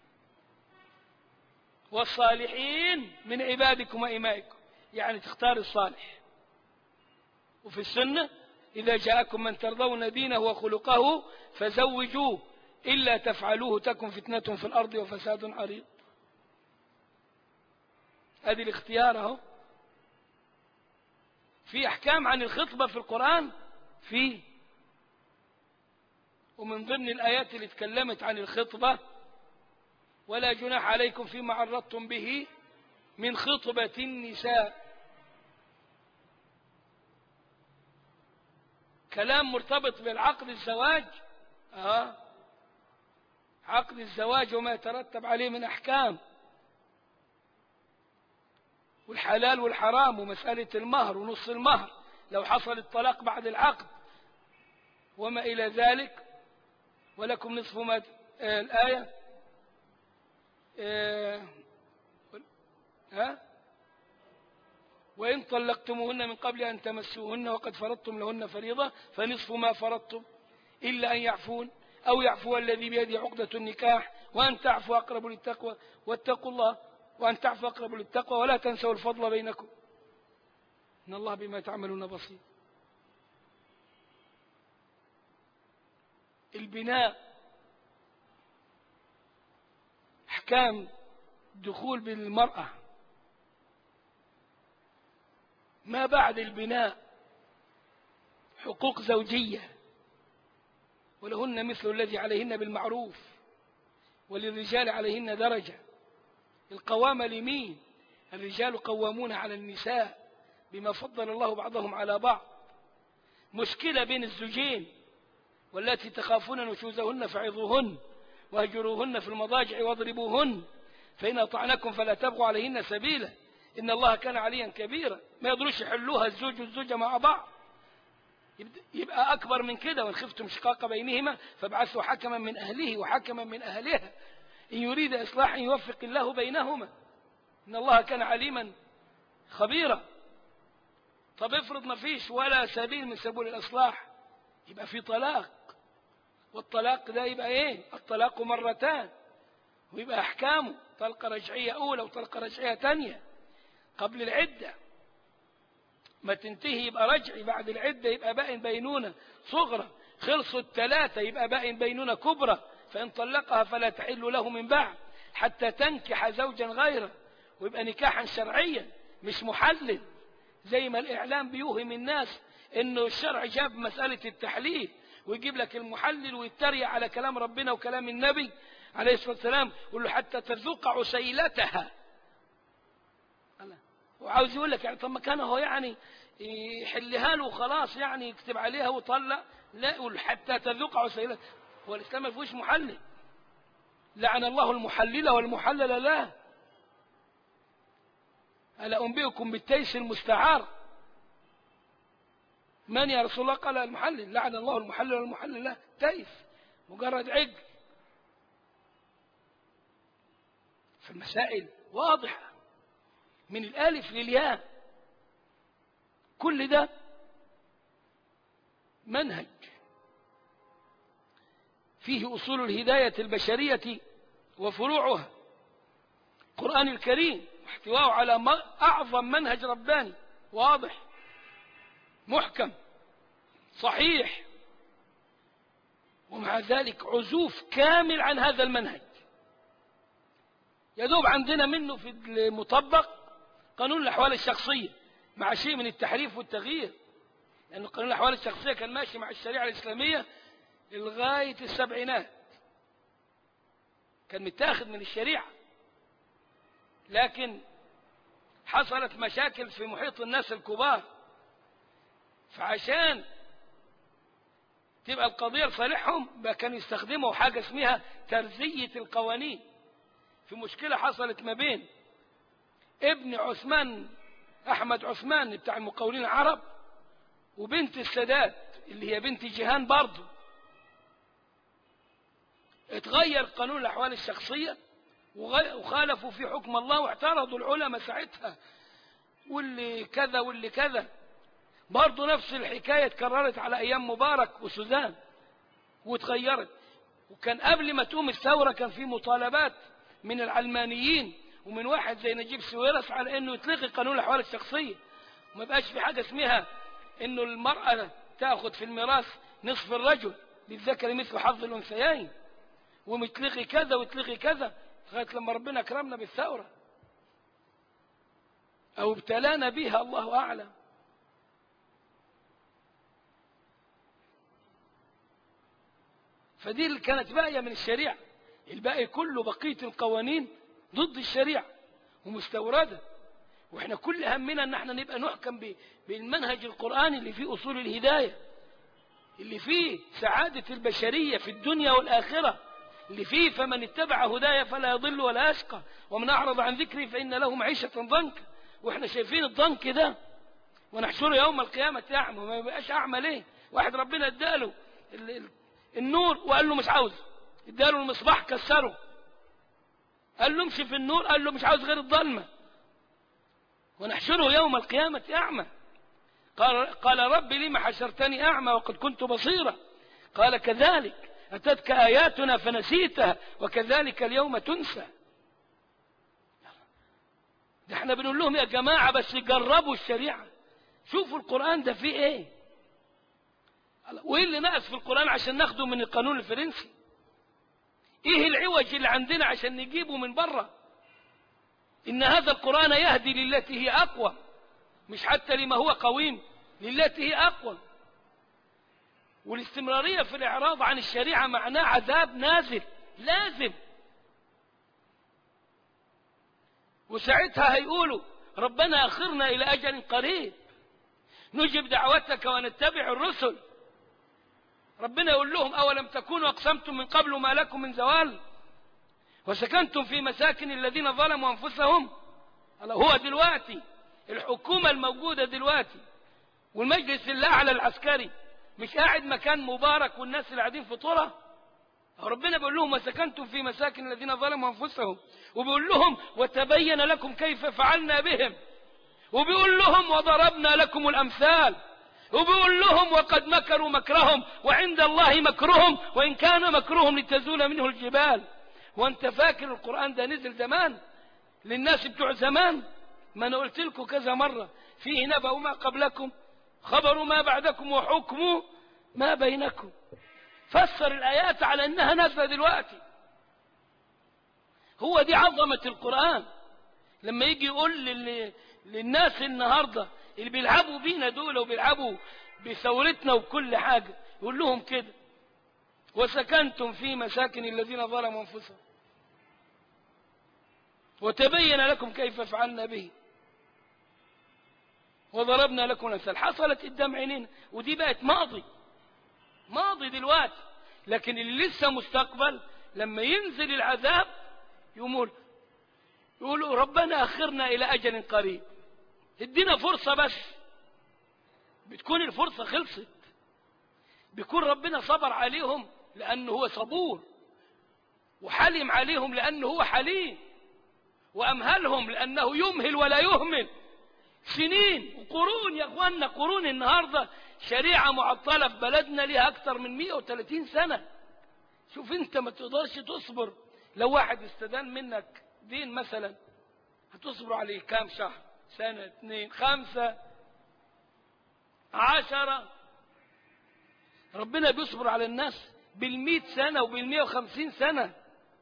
والصالحين من عبادكم وإمائكم يعني تختار الصالح وفي السنة إذا جاءكم من ترضون دينه وخلقه فزوجوه إلا تفعلوه تكن فتنة في الأرض وفساد عريض هذه الاختيار اهو في أحكام عن الخطبة في القرآن في ومن ضمن الآيات اللي تكلمت عن الخطبة ولا جناح عليكم فيما عرضتم به من خطبة النساء كلام مرتبط بالعقد الزواج آه. عقد الزواج وما يترتب عليه من أحكام والحلال والحرام ومسألة المهر ونص المهر لو حصل الطلاق بعد العقد وما إلى ذلك ولكم نصف ما آه الآية آه ها وإن طلقتموهن من قبل أن تمسوهن وقد فرضتم لهن فريضة فنصف ما فرضتم إلا أن يعفون أو يعفو الذي بيده عقدة النكاح وأن تعفوا أقرب للتقوى واتقوا الله وأن تعفوا أقرب للتقوى ولا تنسوا الفضل بينكم إن الله بما تعملون بصير البناء أحكام دخول بالمرأة ما بعد البناء حقوق زوجية ولهن مثل الذي عليهن بالمعروف وللرجال عليهن درجة القوامة لمين الرجال قوامون على النساء بما فضل الله بعضهم على بعض مشكلة بين الزوجين والتي تخافون نشوزهن فعظوهن واهجروهن في المضاجع واضربوهن فإن أطعنكم فلا تبغوا عليهن سبيلا إن الله كان عليا كبيرا ما يقدروش يحلوها الزوج والزوجة مع بعض يبقى أكبر من كده وإن خفتم شقاق بينهما فابعثوا حكما من أهله وحكما من أهلها إن يريد إصلاحا يوفق الله بينهما إن الله كان عليما خبيرا طب افرض ما فيش ولا سبيل من سبل الإصلاح يبقى في طلاق والطلاق ده يبقى ايه الطلاق مرتان ويبقى أحكامه طلقة رجعية أولى وطلقة رجعية تانية قبل العدة ما تنتهي يبقى رجعي بعد العدة يبقى باين بينونة صغرى خلصوا الثلاثة يبقى باين بينونة كبرى فإن طلقها فلا تحل له من بعد حتى تنكح زوجا غيره ويبقى نكاحا شرعيا مش محلل زي ما الإعلام بيوهم الناس إنه الشرع جاب مسألة التحليل ويجيب لك المحلل ويتريق على كلام ربنا وكلام النبي عليه الصلاة والسلام يقول له حتى تذوق عسيلتها وعاوز يقول لك يعني طب ما كان هو يعني يحلها له وخلاص يعني يكتب عليها وطلع لا يقول حتى تذوق عسيلتها هو الإسلام ما فيهوش محلل لعن الله المحلل والمحلل له ألا أنبئكم بالتيس المستعار من يا رسول الله قال المحلل لعن الله المحلل والمحلل له تيس مجرد عجل فالمسائل واضحة من الالف للياء كل ده منهج فيه أصول الهداية البشرية وفروعها القرآن الكريم واحتواه على أعظم منهج رباني واضح محكم صحيح ومع ذلك عزوف كامل عن هذا المنهج يدوب عندنا منه في المطبق قانون الأحوال الشخصية مع شيء من التحريف والتغيير لأن يعني قانون الأحوال الشخصية كان ماشي مع الشريعة الإسلامية لغاية السبعينات كان متاخد من الشريعة لكن حصلت مشاكل في محيط الناس الكبار فعشان تبقى القضية لصالحهم بقى كانوا يستخدموا حاجة اسمها ترزية القوانين في مشكلة حصلت ما بين ابن عثمان أحمد عثمان بتاع المقاولين العرب وبنت السادات اللي هي بنت جيهان برضه اتغير قانون الأحوال الشخصية وخالفوا في حكم الله واعترضوا العلماء ساعتها واللي كذا واللي كذا برضه نفس الحكاية اتكررت على أيام مبارك وسوزان واتغيرت وكان قبل ما تقوم الثورة كان في مطالبات من العلمانيين ومن واحد زي نجيب سويرس على انه يتلغي قانون الاحوال الشخصيه وما بقاش في حاجه اسمها انه المراه تاخذ في الميراث نصف الرجل للذكر مثل حظ الانثيين ومتلغي كذا وتلغي كذا لغايه لما ربنا اكرمنا بالثوره او ابتلانا بها الله اعلم فدي اللي كانت باقيه من الشريعه الباقي كله بقيه القوانين ضد الشريعة ومستوردة واحنا كل همنا ان احنا نبقى نحكم بالمنهج القرآني اللي فيه اصول الهداية اللي فيه سعادة البشرية في الدنيا والآخرة اللي فيه فمن اتبع هدايا فلا يضل ولا يشقى ومن أعرض عن ذكري فإن له معيشة ضنكا واحنا شايفين الضنك ده ونحشره يوم القيامة أعمى ما يبقاش أعمى ليه واحد ربنا اداله النور وقال له مش عاوز اداله المصباح كسره قال له امشي في النور قال له مش عاوز غير الظلمة ونحشره يوم القيامة أعمى قال, قال رب لما حشرتني أعمى وقد كنت بصيرا قال كذلك أتتك آياتنا فنسيتها وكذلك اليوم تنسى ده احنا بنقول لهم يا جماعة بس جربوا الشريعة شوفوا القرآن ده فيه ايه وايه اللي ناقص في القرآن عشان ناخده من القانون الفرنسي ايه العوج اللي عندنا عشان نجيبه من بره ان هذا القرآن يهدي للتي هي اقوى مش حتى لما هو قويم للتي هي اقوى والاستمرارية في الاعراض عن الشريعة معناه عذاب نازل لازم وساعتها هيقولوا ربنا اخرنا الى اجل قريب نجب دعوتك ونتبع الرسل ربنا يقول لهم أولم تكونوا أقسمتم من قبل ما لكم من زوال وسكنتم في مساكن الذين ظلموا أنفسهم هو دلوقتي الحكومة الموجودة دلوقتي والمجلس الأعلى العسكري مش قاعد مكان مبارك والناس اللي قاعدين في طرة ربنا بيقول لهم وسكنتم في مساكن الذين ظلموا أنفسهم وبيقول لهم وتبين لكم كيف فعلنا بهم وبيقول لهم وضربنا لكم الأمثال وبيقول لهم وقد مكروا مكرهم وعند الله مكرهم وإن كان مكرهم لتزول منه الجبال وانت فاكر القرآن ده نزل زمان للناس بتوع زمان ما انا قلت لكم كذا مرة فيه نبأ ما قبلكم خبر ما بعدكم وحكم ما بينكم فسر الآيات على أنها نازلة دلوقتي هو دي عظمة القرآن لما يجي يقول للناس النهاردة اللي بيلعبوا بينا دول وبيلعبوا بثورتنا وكل حاجة يقول لهم كده وسكنتم في مساكن الذين ظلموا أنفسهم وتبين لكم كيف فعلنا به وضربنا لكم الأمثال حصلت قدام عينينا ودي بقت ماضي ماضي دلوقتي لكن اللي لسه مستقبل لما ينزل العذاب يقول يقولوا ربنا أخرنا إلى أجل قريب ادينا فرصة بس بتكون الفرصة خلصت بيكون ربنا صبر عليهم لأنه هو صبور وحلم عليهم لأنه هو حليم وأمهلهم لأنه يمهل ولا يهمل سنين وقرون يا أخوانا قرون النهاردة شريعة معطلة في بلدنا ليها أكثر من 130 سنة شوف أنت ما تقدرش تصبر لو واحد استدان منك دين مثلا هتصبر عليه كام شهر سنة اثنين خمسة عشرة ربنا بيصبر على الناس بالمئة سنة وبالمئة وخمسين سنة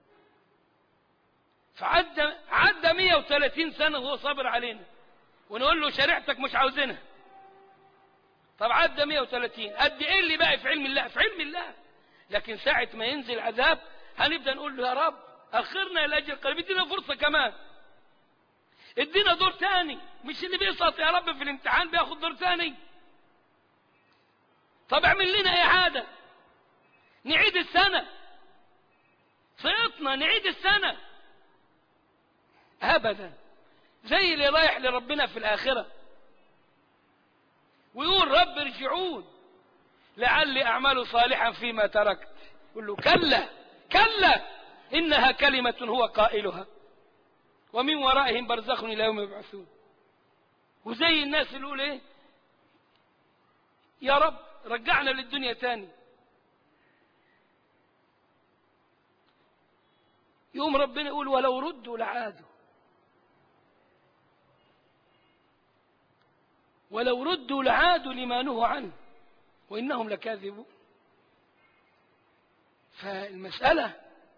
فعدى عدى مئة وثلاثين سنة وهو صابر علينا ونقول له شريعتك مش عاوزينها طب عدى 130 قد ايه اللي باقي في علم الله في علم الله لكن ساعة ما ينزل عذاب هنبدأ نقول له يا رب أخرنا إلى أجل قريب ادينا فرصة كمان ادينا دور تاني مش اللي بيسقط يا رب في الامتحان بياخد دور تاني طب اعمل لنا إعادة نعيد السنة سقطنا نعيد السنة أبدا زي اللي رايح لربنا في الآخرة ويقول رب ارجعون لعلي أعمل صالحا فيما تركت يقول له كلا كلا إنها كلمة هو قائلها ومن ورائهم برزخ إلى يوم يبعثون وزي الناس اللي يقول إيه يا رب رجعنا للدنيا تاني يوم ربنا يقول ولو ردوا لعادوا ولو ردوا لعادوا لما نهوا عنه وإنهم لكاذبون فالمسألة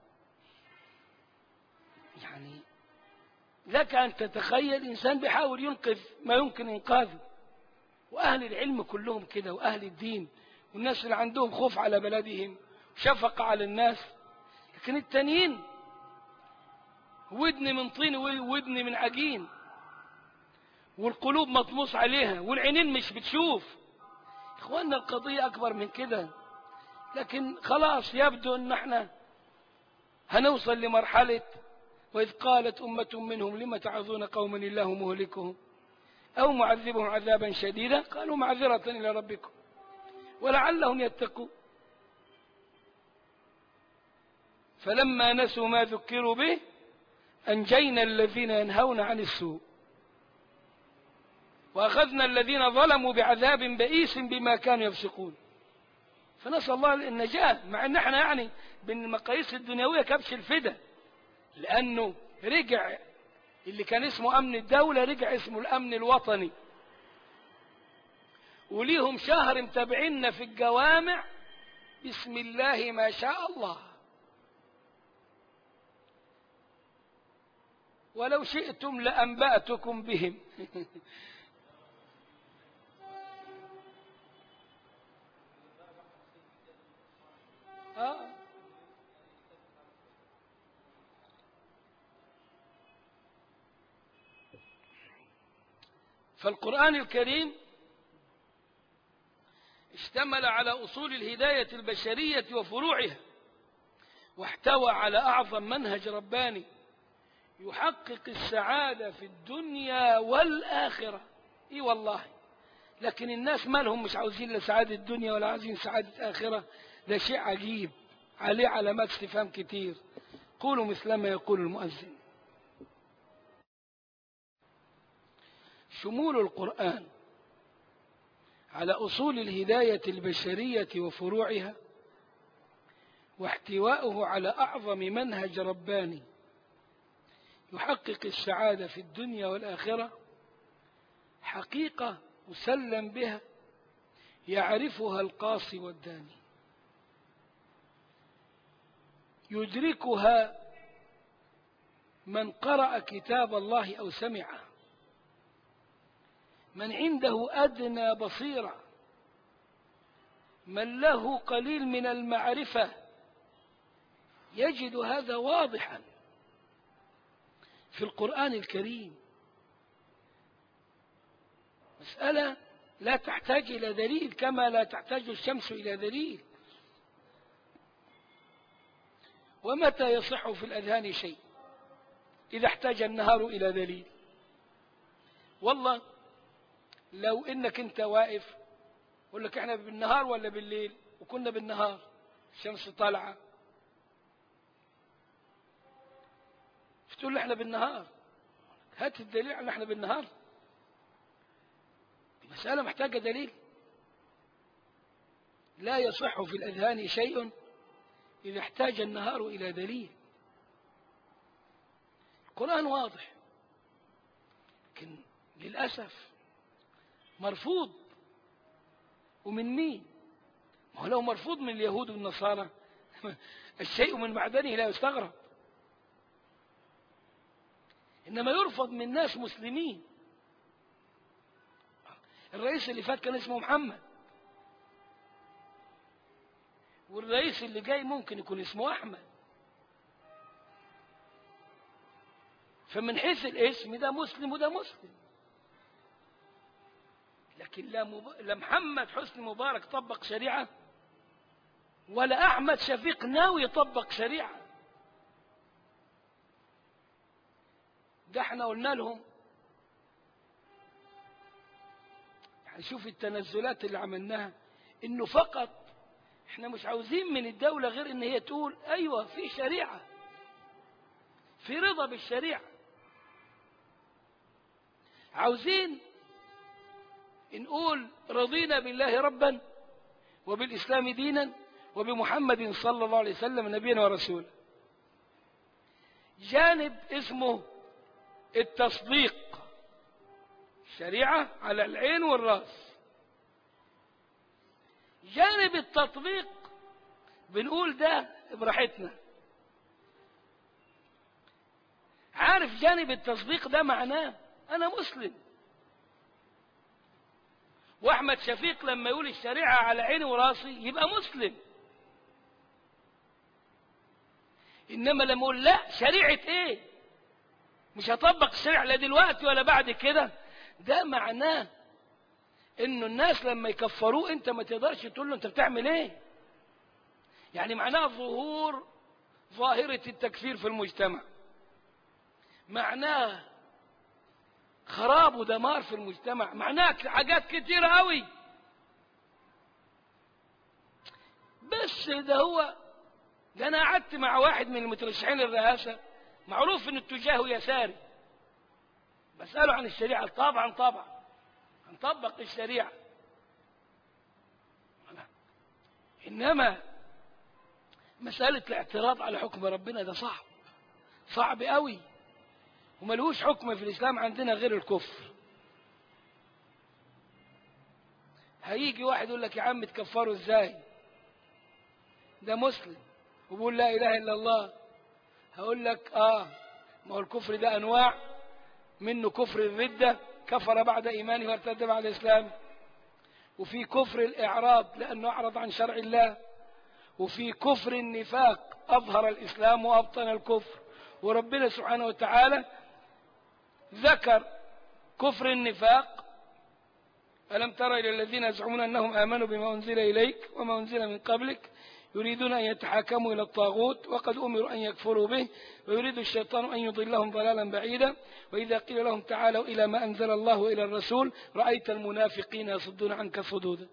يعني لك أن تتخيل إنسان بيحاول ينقذ ما يمكن إنقاذه وأهل العلم كلهم كده وأهل الدين والناس اللي عندهم خوف على بلدهم شفقة على الناس لكن التانيين ودن من طين ودن من عجين والقلوب مطموس عليها والعينين مش بتشوف اخواننا القضية اكبر من كده لكن خلاص يبدو ان احنا هنوصل لمرحلة واذ قالت امة منهم لم تعظون قوما الله مهلكهم او معذبهم عذابا شديدا قالوا معذرة الى ربكم ولعلهم يتقون فلما نسوا ما ذكروا به أنجينا الذين ينهون عن السوء وأخذنا الذين ظلموا بعذاب بئيس بما كانوا يفسقون فنسأل الله النجاة مع ان احنا يعني بالمقاييس الدنيوية كبش الفدا لأنه رجع اللي كان اسمه أمن الدولة رجع اسمه الأمن الوطني وليهم شهر متابعينا في الجوامع بسم الله ما شاء الله ولو شئتم لأنبأتكم بهم آه. فالقرآن الكريم اشتمل على أصول الهداية البشرية وفروعها واحتوى على أعظم منهج رباني يحقق السعادة في الدنيا والآخرة إي والله لكن الناس مالهم مش عاوزين لا سعادة الدنيا ولا عاوزين سعادة آخرة ده شيء عجيب عليه علامات استفهام كتير قولوا مثلما يقول المؤذن شمول القرآن على أصول الهداية البشرية وفروعها واحتواؤه على أعظم منهج رباني يحقق السعادة في الدنيا والآخرة حقيقة مسلم بها يعرفها القاصي والداني يدركها من قرأ كتاب الله أو سمعه من عنده أدنى بصيرة من له قليل من المعرفة يجد هذا واضحا في القرآن الكريم مسألة لا تحتاج إلى دليل كما لا تحتاج الشمس إلى دليل ومتى يصح في الأذهان شيء إذا احتاج النهار إلى دليل والله لو إنك أنت واقف يقول لك إحنا بالنهار ولا بالليل وكنا بالنهار الشمس طالعة تقول له إحنا بالنهار هات الدليل على إحنا بالنهار مسألة محتاجة دليل لا يصح في الأذهان شيء إذا احتاج النهار إلى دليل القرآن واضح لكن للأسف مرفوض ومن مين ما هو لو مرفوض من اليهود والنصارى الشيء من معدنه لا يستغرب إنما يرفض من ناس مسلمين الرئيس اللي فات كان اسمه محمد والرئيس اللي جاي ممكن يكون اسمه أحمد فمن حيث الاسم ده مسلم وده مسلم لكن لا, مب... لا محمد حسني مبارك طبق شريعة ولا أحمد شفيق ناوي يطبق شريعة ده احنا قلنا لهم يعني شوف التنزلات اللي عملناها انه فقط احنا مش عاوزين من الدولة غير ان هي تقول ايوه في شريعة في رضا بالشريعة عاوزين نقول رضينا بالله ربا وبالإسلام دينا وبمحمد صلى الله عليه وسلم نبينا ورسولا جانب اسمه التصديق شريعة على العين والراس جانب التطبيق بنقول ده براحتنا عارف جانب التصديق ده معناه أنا مسلم واحمد شفيق لما يقول الشريعه على عيني وراسي يبقى مسلم انما لما يقول لا شريعه ايه مش هطبق الشريعه لا دلوقتي ولا بعد كده ده معناه انه الناس لما يكفروه انت ما تقدرش تقول له انت بتعمل ايه يعني معناه ظهور ظاهره التكفير في المجتمع معناه خراب ودمار في المجتمع معناه حاجات كتيرة قوي بس ده هو ده أنا قعدت مع واحد من المترشحين للرئاسة معروف إن اتجاهه يساري بسأله عن الشريعة طبعا طبعا هنطبق الشريعة إنما مسألة الاعتراض على حكم ربنا ده صعب صعب قوي وملهوش حكم في الإسلام عندنا غير الكفر هيجي واحد يقول لك يا عم تكفره ازاي ده مسلم وبيقول لا إله إلا الله هقول لك آه ما هو الكفر ده أنواع منه كفر الردة كفر بعد إيمانه وارتد بعد الإسلام وفي كفر الإعراض لأنه أعرض عن شرع الله وفي كفر النفاق أظهر الإسلام وأبطن الكفر وربنا سبحانه وتعالى ذكر كفر النفاق ألم تر إلى الذين يزعمون أنهم آمنوا بما أنزل إليك وما أنزل من قبلك يريدون أن يتحاكموا إلى الطاغوت وقد أمروا أن يكفروا به ويريد الشيطان أن يضلهم ضلالا بعيدا وإذا قيل لهم تعالوا إلى ما أنزل الله وإلى الرسول رأيت المنافقين يصدون عنك صدودا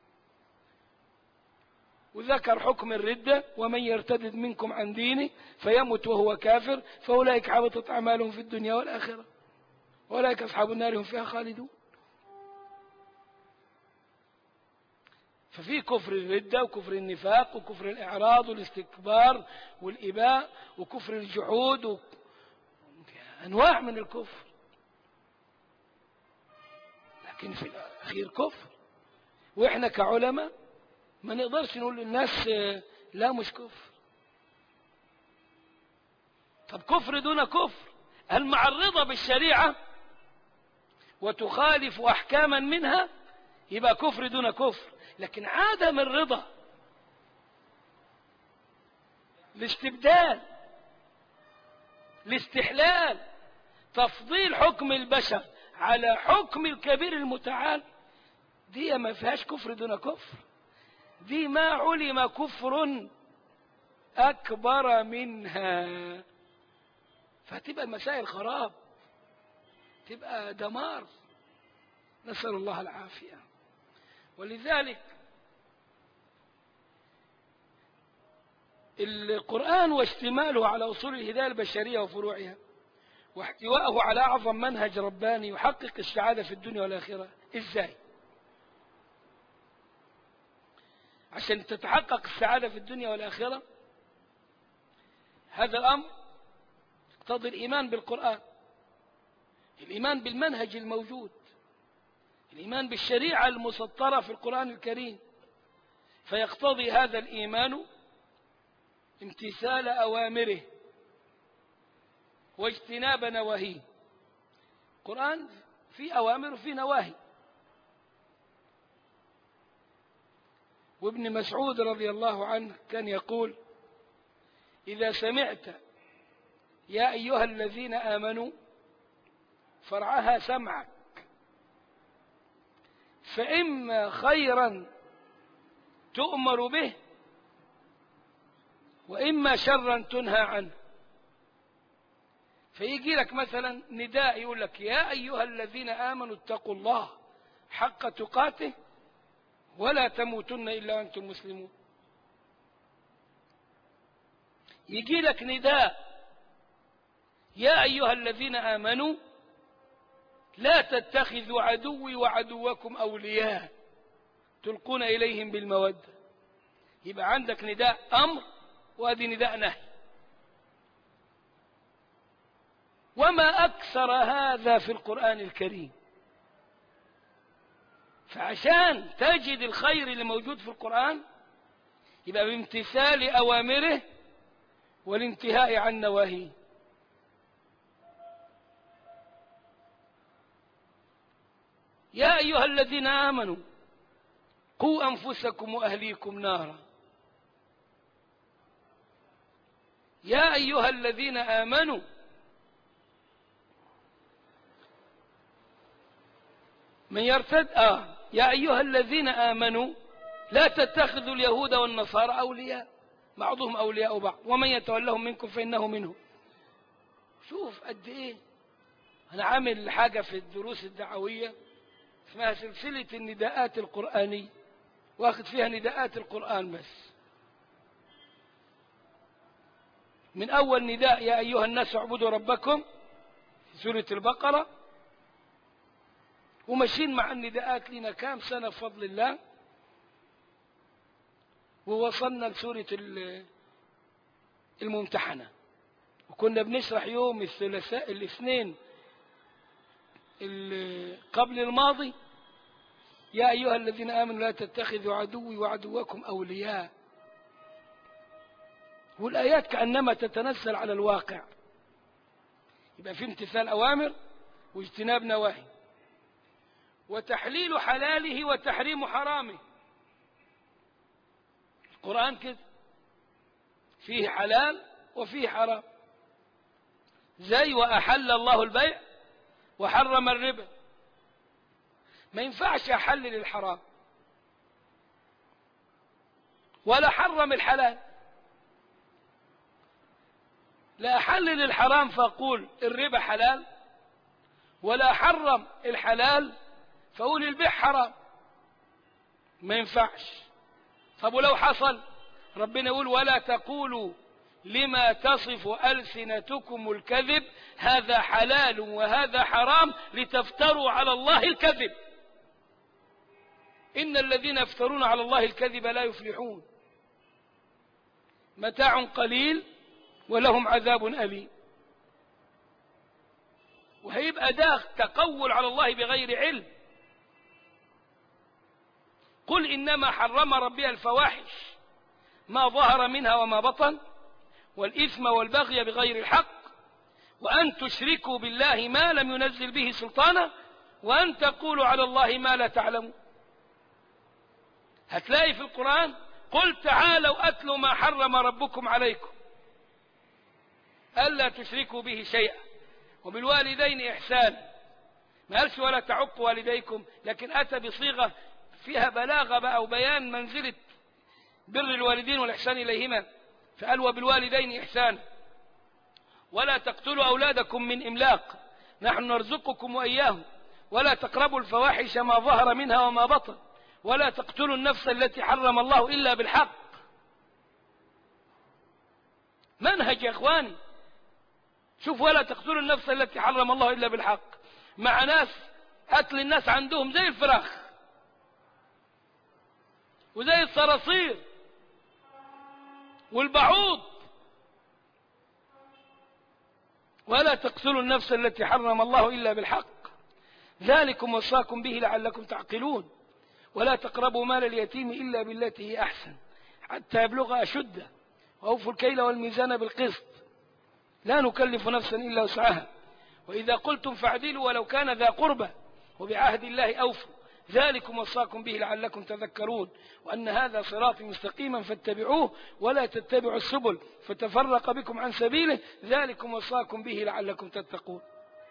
وذكر حكم الردة ومن يرتد منكم عن دينه فيمت وهو كافر فأولئك حبطت أعمالهم في الدنيا والآخرة أولئك أصحاب النار هم فيها خالدون ففي كفر الردة وكفر النفاق وكفر الإعراض والاستكبار والإباء وكفر الجحود و... أنواع من الكفر لكن في الأخير كفر وإحنا كعلماء ما نقدرش نقول للناس لا مش كفر طب كفر دون كفر المعرضة بالشريعة وتخالف أحكاما منها يبقى كفر دون كفر لكن عدم الرضا الاستبدال الاستحلال تفضيل حكم البشر على حكم الكبير المتعال دي ما فيهاش كفر دون كفر دي ما علم كفر أكبر منها فتبقى المسائل خراب تبقى دمار نسأل الله العافية ولذلك القرآن واشتماله على أصول الهداية البشرية وفروعها واحتواءه على أعظم منهج رباني يحقق السعادة في الدنيا والآخرة إزاي عشان تتحقق السعادة في الدنيا والآخرة هذا الأمر يقتضي الإيمان بالقرآن الإيمان بالمنهج الموجود الإيمان بالشريعة المسطرة في القرآن الكريم فيقتضي هذا الإيمان امتثال أوامره واجتناب نواهيه القرآن في أوامر وفي نواهي وابن مسعود رضي الله عنه كان يقول إذا سمعت يا أيها الذين آمنوا فرعها سمعك فإما خيرا تؤمر به وإما شرا تنهى عنه فيجي لك مثلا نداء يقول لك يا أيها الذين آمنوا اتقوا الله حق تقاته ولا تموتن إلا وأنتم مسلمون يجي لك نداء يا أيها الذين آمنوا لا تتخذوا عدوي وعدوكم أولياء تلقون إليهم بالمودة يبقى عندك نداء أمر وهذه نداء نهي وما أكثر هذا في القرآن الكريم فعشان تجد الخير اللي موجود في القرآن يبقى بامتثال أوامره والانتهاء عن نواهيه يا أيها الذين آمنوا قوا أنفسكم وأهليكم نارا يا أيها الذين آمنوا من يرتد آه يا أيها الذين آمنوا لا تتخذوا اليهود والنصارى أولياء بعضهم أولياء بعض ومن يتولهم منكم فإنه منهم شوف قد إيه أنا عامل حاجة في الدروس الدعوية اسمها سلسلة النداءات القرآنية واخد فيها نداءات القرآن بس من أول نداء يا أيها الناس اعبدوا ربكم في سورة البقرة وماشيين مع النداءات لنا كام سنة بفضل الله ووصلنا لسورة الممتحنة وكنا بنشرح يوم الثلاثاء الاثنين قبل الماضي يا أيها الذين آمنوا لا تتخذوا عدوي وعدوكم أولياء والآيات كأنما تتنزل على الواقع يبقى في امتثال أوامر واجتناب نواهي وتحليل حلاله وتحريم حرامه القرآن كده فيه حلال وفيه حرام زي وأحل الله البيع وحرم الربا ما ينفعش أحلل الحرام ولا حرم الحلال لا أحلل الحرام فأقول الربا حلال ولا حرم الحلال فأقول البيع حرام ما ينفعش طب ولو حصل ربنا يقول ولا تقولوا لما تصف ألسنتكم الكذب هذا حلال وهذا حرام لتفتروا على الله الكذب إن الذين يفترون على الله الكذب لا يفلحون متاع قليل ولهم عذاب أليم وهيبقى ده تقول على الله بغير علم قل إنما حرم ربي الفواحش ما ظهر منها وما بطن والإثم والبغي بغير الحق وأن تشركوا بالله ما لم ينزل به سلطانا وأن تقولوا على الله ما لا تعلمون هتلاقي في القرآن قل تعالوا أتلوا ما حرم ربكم عليكم ألا تشركوا به شيئا وبالوالدين إحسان ما قالش ولا تعقوا والديكم لكن أتى بصيغة فيها بلاغة بقى وبيان منزلة بر الوالدين والإحسان إليهما فقال وبالوالدين إحسان ولا تقتلوا أولادكم من إملاق نحن نرزقكم وإياهم ولا تقربوا الفواحش ما ظهر منها وما بطن ولا تقتلوا النفس التي حرم الله إلا بالحق منهج يا إخواني شوف ولا تقتلوا النفس التي حرم الله إلا بالحق مع ناس قتل الناس عندهم زي الفراخ وزي الصراصير والبعوض ولا تقتلوا النفس التي حرم الله إلا بالحق ذلكم وصاكم به لعلكم تعقلون ولا تقربوا مال اليتيم إلا بالتي هي أحسن حتى يبلغ أشده وأوفوا الكيل والميزان بالقسط لا نكلف نفسا إلا وسعها وإذا قلتم فاعدلوا ولو كان ذا قربى وبعهد الله أوفوا ذلكم وصاكم به لعلكم تذكرون وأن هذا صراطي مستقيما فاتبعوه ولا تتبعوا السبل فتفرق بكم عن سبيله ذلكم وصاكم به لعلكم تتقون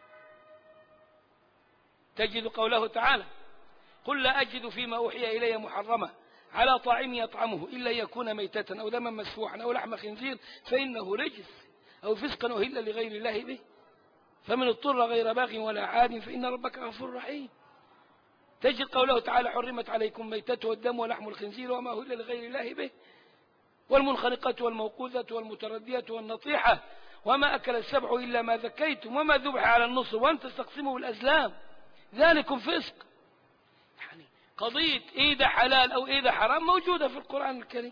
تجد قوله تعالى قل لا أجد فيما أوحي إلي محرمة على طاعم يطعمه إلا يكون ميتة أو دما مسفوحا أو لحم خنزير فإنه رجس أو فسقا أهل لغير الله به فمن اضطر غير باغ ولا عاد فإن ربك غفور رحيم تجد قوله تعالى حرمت عليكم ميتة والدم ولحم الخنزير وما أهل لغير الله به والمنخنقة والموقوذة والمتردية والنطيحة وما أكل السبع إلا ما ذكيتم وما ذبح على النصر وأن تستقسموا بالأزلام ذلكم فسق يعني قضية إيه ده حلال أو إيه ده حرام موجودة في القرآن الكريم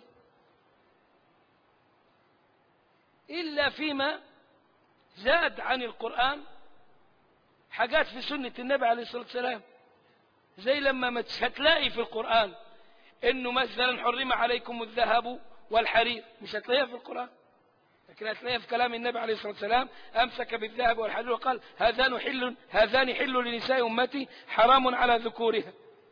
إلا فيما زاد عن القرآن حاجات في سنة النبي عليه الصلاة والسلام زي لما ما هتلاقي في القرآن انه مثلا حرم عليكم الذهب والحرير مش هتلاقيها في القرآن لكن هتلاقيها في كلام النبي عليه الصلاة والسلام أمسك بالذهب والحرير وقال هذان حل هذان حل لنساء أمتي حرام على ذكورها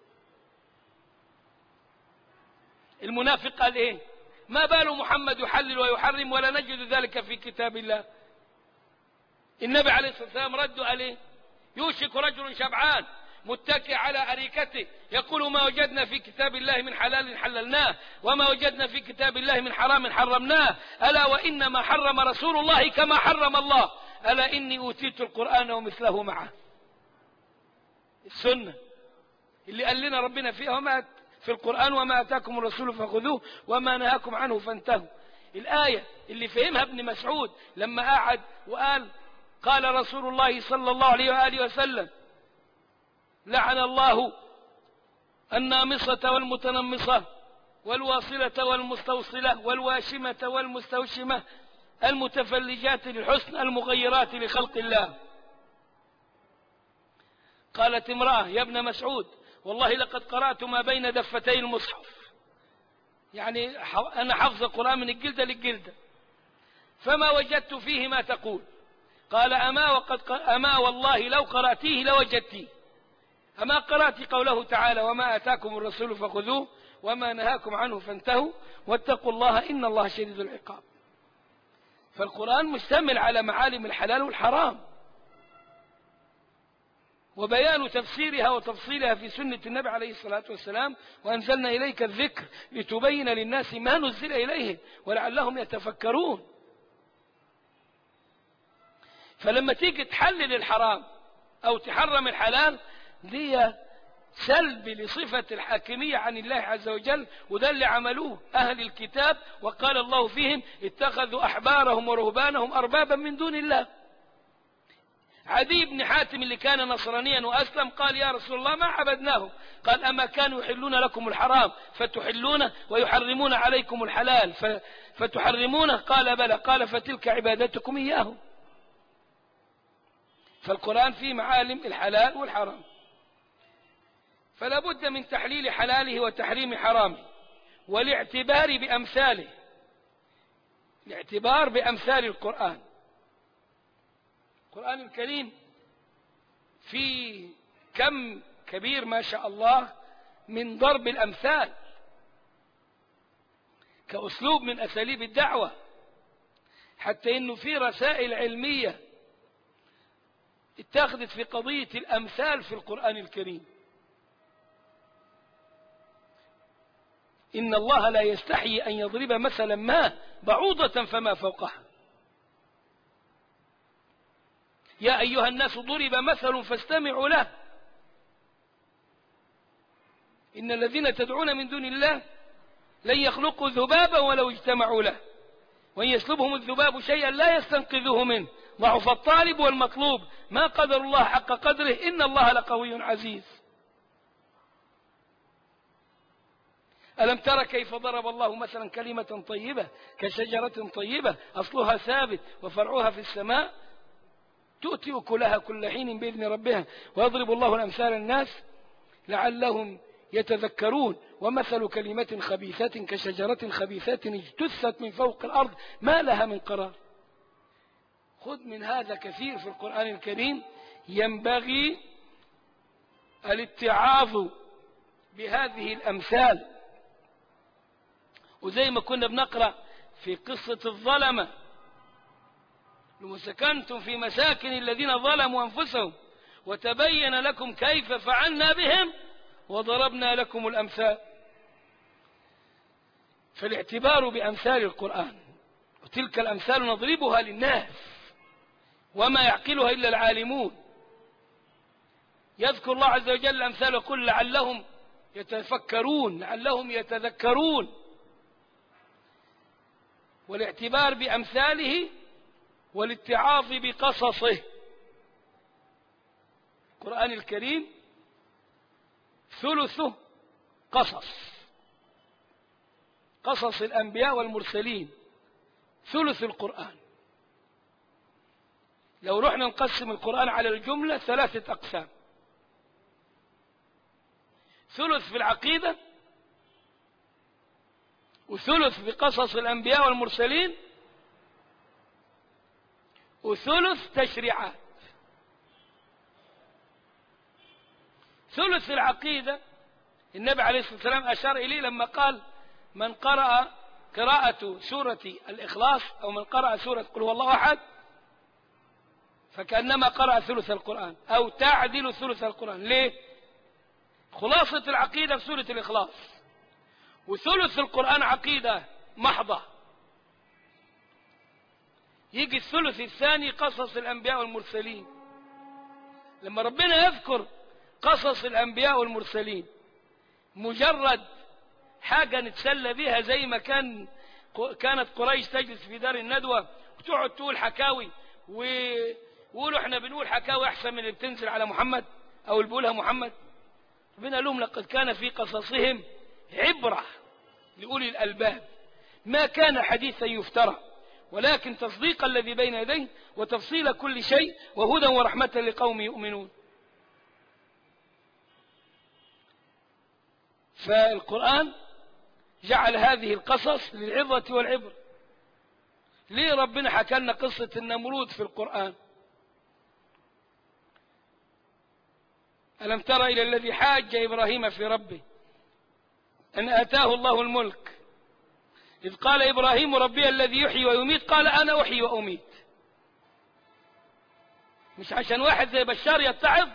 المنافق قال ايه ما بال محمد يحلل ويحرم ولا نجد ذلك في كتاب الله النبي عليه الصلاة والسلام ردوا عليه يوشك رجل شبعان متكئ على أريكته يقول ما وجدنا في كتاب الله من حلال حللناه وما وجدنا في كتاب الله من حرام حرمناه ألا وإنما حرم رسول الله كما حرم الله ألا إني أوتيت القرآن ومثله معه السنة اللي قال لنا ربنا فيها وما في القرآن وما أتاكم الرسول فخذوه وما نهاكم عنه فانتهوا الآية اللي فهمها ابن مسعود لما قعد وقال قال رسول الله صلى الله عليه وآله وسلم لعن الله النامصة والمتنمصة والواصلة والمستوصلة والواشمة والمستوشمة المتفلجات للحسن المغيرات لخلق الله قالت امرأة يا ابن مسعود والله لقد قرأت ما بين دفتي المصحف يعني أنا حفظ القرآن من الجلدة للجلدة فما وجدت فيه ما تقول قال أما وقد أما والله لو قرأتيه لوجدتيه أما قرأت قوله تعالى وما أتاكم الرسول فخذوه وما نهاكم عنه فانتهوا واتقوا الله إن الله شديد العقاب فالقرآن مشتمل على معالم الحلال والحرام وبيان تفسيرها وتفصيلها في سنة النبي عليه الصلاة والسلام وأنزلنا إليك الذكر لتبين للناس ما نزل إليهم ولعلهم يتفكرون فلما تيجي تحلل الحرام أو تحرم الحلال دي سلب لصفة الحاكمية عن الله عز وجل وده اللي عملوه أهل الكتاب وقال الله فيهم اتخذوا أحبارهم ورهبانهم أربابا من دون الله عدي بن حاتم اللي كان نصرانيا وأسلم قال يا رسول الله ما عبدناهم قال أما كانوا يحلون لكم الحرام فتحلونه ويحرمون عليكم الحلال فتحرمونه قال بلى قال فتلك عبادتكم إياهم فالقرآن فيه معالم الحلال والحرام فلا بد من تحليل حلاله وتحريم حرامه والاعتبار بأمثاله الاعتبار بأمثال القرآن القرآن الكريم في كم كبير ما شاء الله من ضرب الأمثال كأسلوب من أساليب الدعوة حتى إنه في رسائل علمية اتخذت في قضية الأمثال في القرآن الكريم إن الله لا يستحي أن يضرب مثلا ما بعوضة فما فوقها يا أيها الناس ضرب مثل فاستمعوا له إن الذين تدعون من دون الله لن يخلقوا ذبابا ولو اجتمعوا له وإن يسلبهم الذباب شيئا لا يستنقذوه منه ضعف الطالب والمطلوب ما قدر الله حق قدره إن الله لقوي عزيز ألم تر كيف ضرب الله مثلا كلمة طيبة كشجرة طيبة أصلها ثابت وفرعها في السماء تؤتي أكلها كل حين بإذن ربها ويضرب الله الأمثال الناس لعلهم يتذكرون ومثل كلمة خبيثة كشجرة خبيثة اجتثت من فوق الأرض ما لها من قرار خذ من هذا كثير في القرآن الكريم ينبغي الاتعاظ بهذه الأمثال وزي ما كنا بنقرأ في قصة الظلمة لما سكنتم في مساكن الذين ظلموا أنفسهم وتبين لكم كيف فعلنا بهم وضربنا لكم الأمثال فالاعتبار بأمثال القرآن وتلك الأمثال نضربها للناس وما يعقلها إلا العالمون يذكر الله عز وجل الأمثال ويقول لعلهم يتفكرون لعلهم يتذكرون والاعتبار بأمثاله والاتعاظ بقصصه القرآن الكريم ثلثه قصص قصص الأنبياء والمرسلين ثلث القرآن لو رحنا نقسم القرآن على الجملة ثلاثة أقسام ثلث في العقيدة وثلث في قصص الأنبياء والمرسلين وثلث تشريعات ثلث العقيدة النبي عليه الصلاة والسلام أشار إليه لما قال من قرأ قراءة سورة الإخلاص أو من قرأ سورة قل هو الله أحد فكأنما قرأ ثلث القرآن أو تعدل ثلث القرآن ليه خلاصة العقيدة في سورة الإخلاص وثلث القرآن عقيدة محضة يجي الثلث الثاني قصص الأنبياء والمرسلين لما ربنا يذكر قصص الأنبياء والمرسلين مجرد حاجة نتسلى بها زي ما كان كانت قريش تجلس في دار الندوة وتقعد تقول حكاوي ويقولوا احنا بنقول حكاوي احسن من اللي بتنزل على محمد او اللي بيقولها محمد ربنا لهم لقد كان في قصصهم عبرة لأولي الألباب ما كان حديثا يفترى ولكن تصديق الذي بين يديه وتفصيل كل شيء وهدى ورحمة لقوم يؤمنون فالقرآن جعل هذه القصص للعظة والعبر ليه ربنا حكى لنا قصة النمرود في القرآن ألم تر إلى الذي حاج إبراهيم في ربه أن آتاه الله الملك إذ قال إبراهيم ربي الذي يحيي ويميت قال أنا أحيي وأميت مش عشان واحد زي بشار يتعظ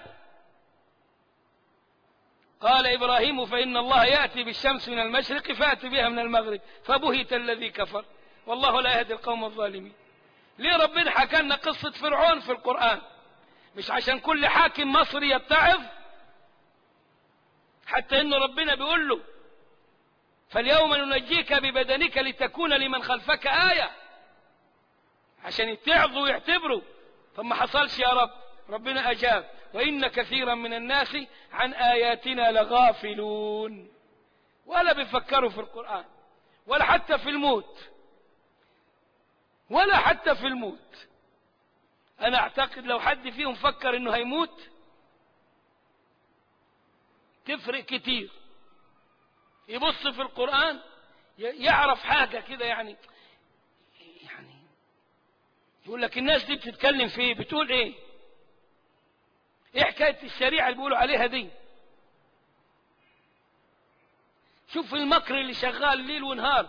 قال إبراهيم فإن الله يأتي بالشمس من المشرق فأتي بها من المغرب فبهت الذي كفر والله لا يهدي القوم الظالمين ليه ربنا حكى لنا قصة فرعون في القرآن مش عشان كل حاكم مصري يتعظ حتى انه ربنا بيقول له فاليوم ننجيك ببدنك لتكون لمن خلفك آية عشان يتعظوا ويعتبروا فما حصلش يا رب ربنا أجاب وإن كثيرا من الناس عن آياتنا لغافلون ولا بيفكروا في القرآن ولا حتى في الموت ولا حتى في الموت أنا أعتقد لو حد فيهم فكر إنه هيموت تفرق كتير يبص في القرآن يعرف حاجة كده يعني يعني يقول لك الناس دي بتتكلم في ايه بتقول ايه ايه حكاية الشريعة اللي بيقولوا عليها دي شوف المكر اللي شغال ليل ونهار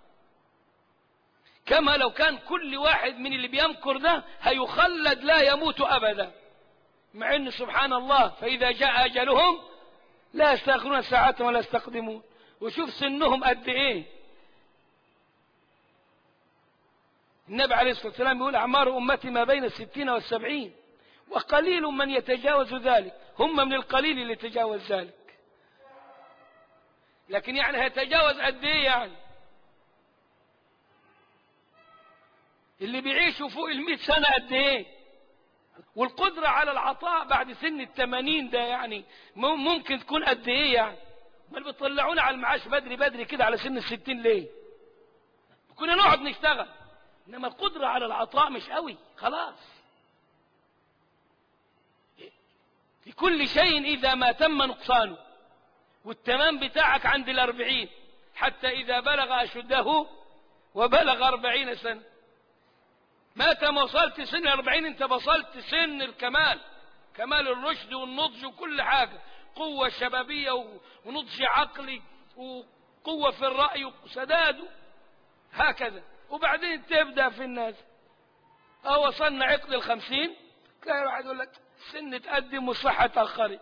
كما لو كان كل واحد من اللي بيمكر ده هيخلد لا يموت أبدا مع أن سبحان الله فإذا جاء أجلهم لا يستأخرون ساعة ولا يستقدمون وشوف سنهم قد ايه النبي عليه الصلاة والسلام يقول أعمار أمتي ما بين الستين والسبعين وقليل من يتجاوز ذلك هم من القليل اللي يتجاوز ذلك لكن يعني هيتجاوز قد ايه يعني اللي بيعيشوا فوق المئة سنة قد ايه والقدرة على العطاء بعد سن التمانين ده يعني ممكن تكون قد ايه يعني امال بيطلعونا على المعاش بدري بدري كده على سن الستين ليه كنا نقعد نشتغل انما القدرة على العطاء مش قوي خلاص في كل شيء اذا ما تم نقصانه والتمام بتاعك عند الاربعين حتى اذا بلغ اشده وبلغ اربعين سنة متى ما وصلت سن الاربعين انت وصلت سن الكمال كمال الرشد والنضج وكل حاجة قوة شبابية ونضج عقلي وقوة في الرأي وسداد هكذا وبعدين تبدأ في الناس اه وصلنا عقد الخمسين تلاقي واحد يقول لك السن تقدم والصحة تأخرت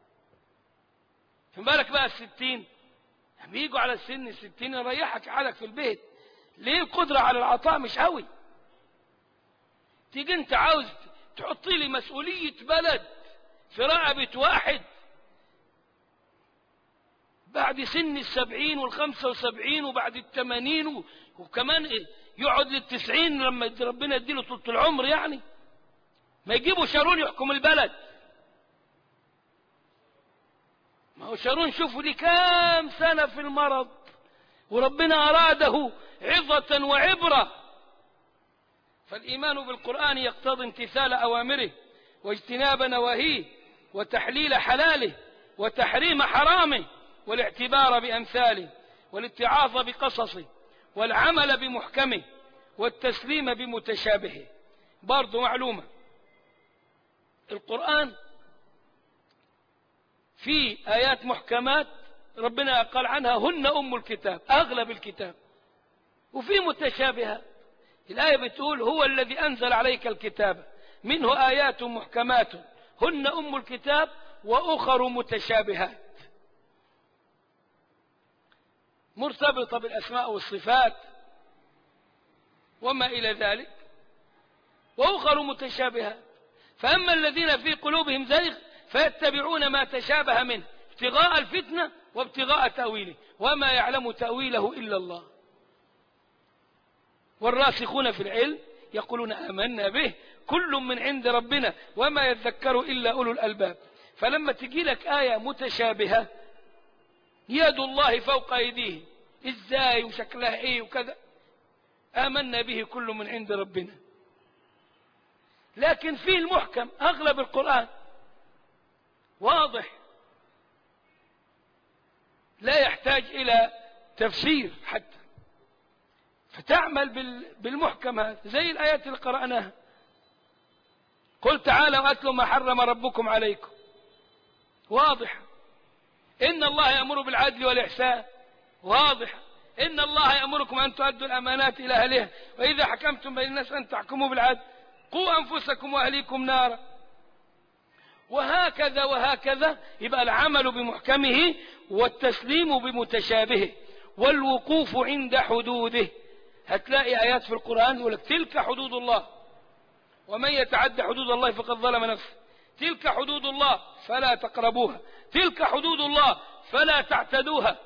في بالك بقى الستين لما يجوا على السن الستين يريحك حالك في البيت ليه القدرة على العطاء مش قوي تيجي انت عاوز تحط لي مسؤولية بلد في رقبة واحد بعد سن السبعين والخمسة وسبعين وبعد الثمانين وكمان إيه يقعد للتسعين لما ربنا يديله طول العمر يعني ما يجيبوا شارون يحكم البلد ما هو شارون شوفوا دي كام سنة في المرض وربنا أراده عظة وعبرة فالإيمان بالقرآن يقتضي امتثال أوامره واجتناب نواهيه وتحليل حلاله وتحريم حرامه والاعتبار بأمثاله والاتعاظ بقصصه والعمل بمحكمه والتسليم بمتشابهه برضو معلومة القرآن في آيات محكمات ربنا قال عنها هن أم الكتاب أغلب الكتاب وفي متشابهات الآية بتقول هو الذي أنزل عليك الكتاب منه آيات محكمات هن أم الكتاب وأخر متشابهات مرتبطة بالأسماء والصفات وما إلى ذلك وأخر متشابهات فأما الذين في قلوبهم زيغ فيتبعون ما تشابه منه ابتغاء الفتنة وابتغاء تأويله وما يعلم تأويله إلا الله والراسخون في العلم يقولون آمنا به كل من عند ربنا وما يذكر إلا أولو الألباب فلما تجي لك آية متشابهة يد الله فوق أيديه إزاي وشكلها إيه وكذا آمنا به كل من عند ربنا لكن فيه المحكم أغلب القرآن واضح لا يحتاج إلى تفسير حتى فتعمل بالمحكم هذا زي الآيات اللي قرأناها قل تعالوا أتلوا ما حرم ربكم عليكم واضح إن الله يأمر بالعدل والإحسان واضح إن الله يأمركم أن تؤدوا الأمانات إلى أهلها وإذا حكمتم بين الناس أن تحكموا بالعدل قوا أنفسكم وأهليكم نارا وهكذا وهكذا يبقى العمل بمحكمه والتسليم بمتشابهه والوقوف عند حدوده هتلاقي آيات في القرآن يقول لك تلك حدود الله ومن يتعد حدود الله فقد ظلم نفسه تلك حدود الله فلا تقربوها تلك حدود الله فلا تعتدوها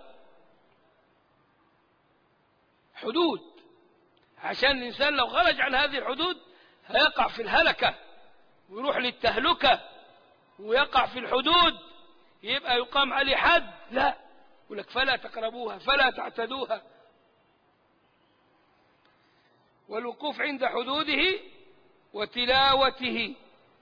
حدود عشان الإنسان لو خرج عن هذه الحدود هيقع في الهلكة ويروح للتهلكة ويقع في الحدود يبقى يقام عليه حد لا يقول لك فلا تقربوها فلا تعتدوها والوقوف عند حدوده وتلاوته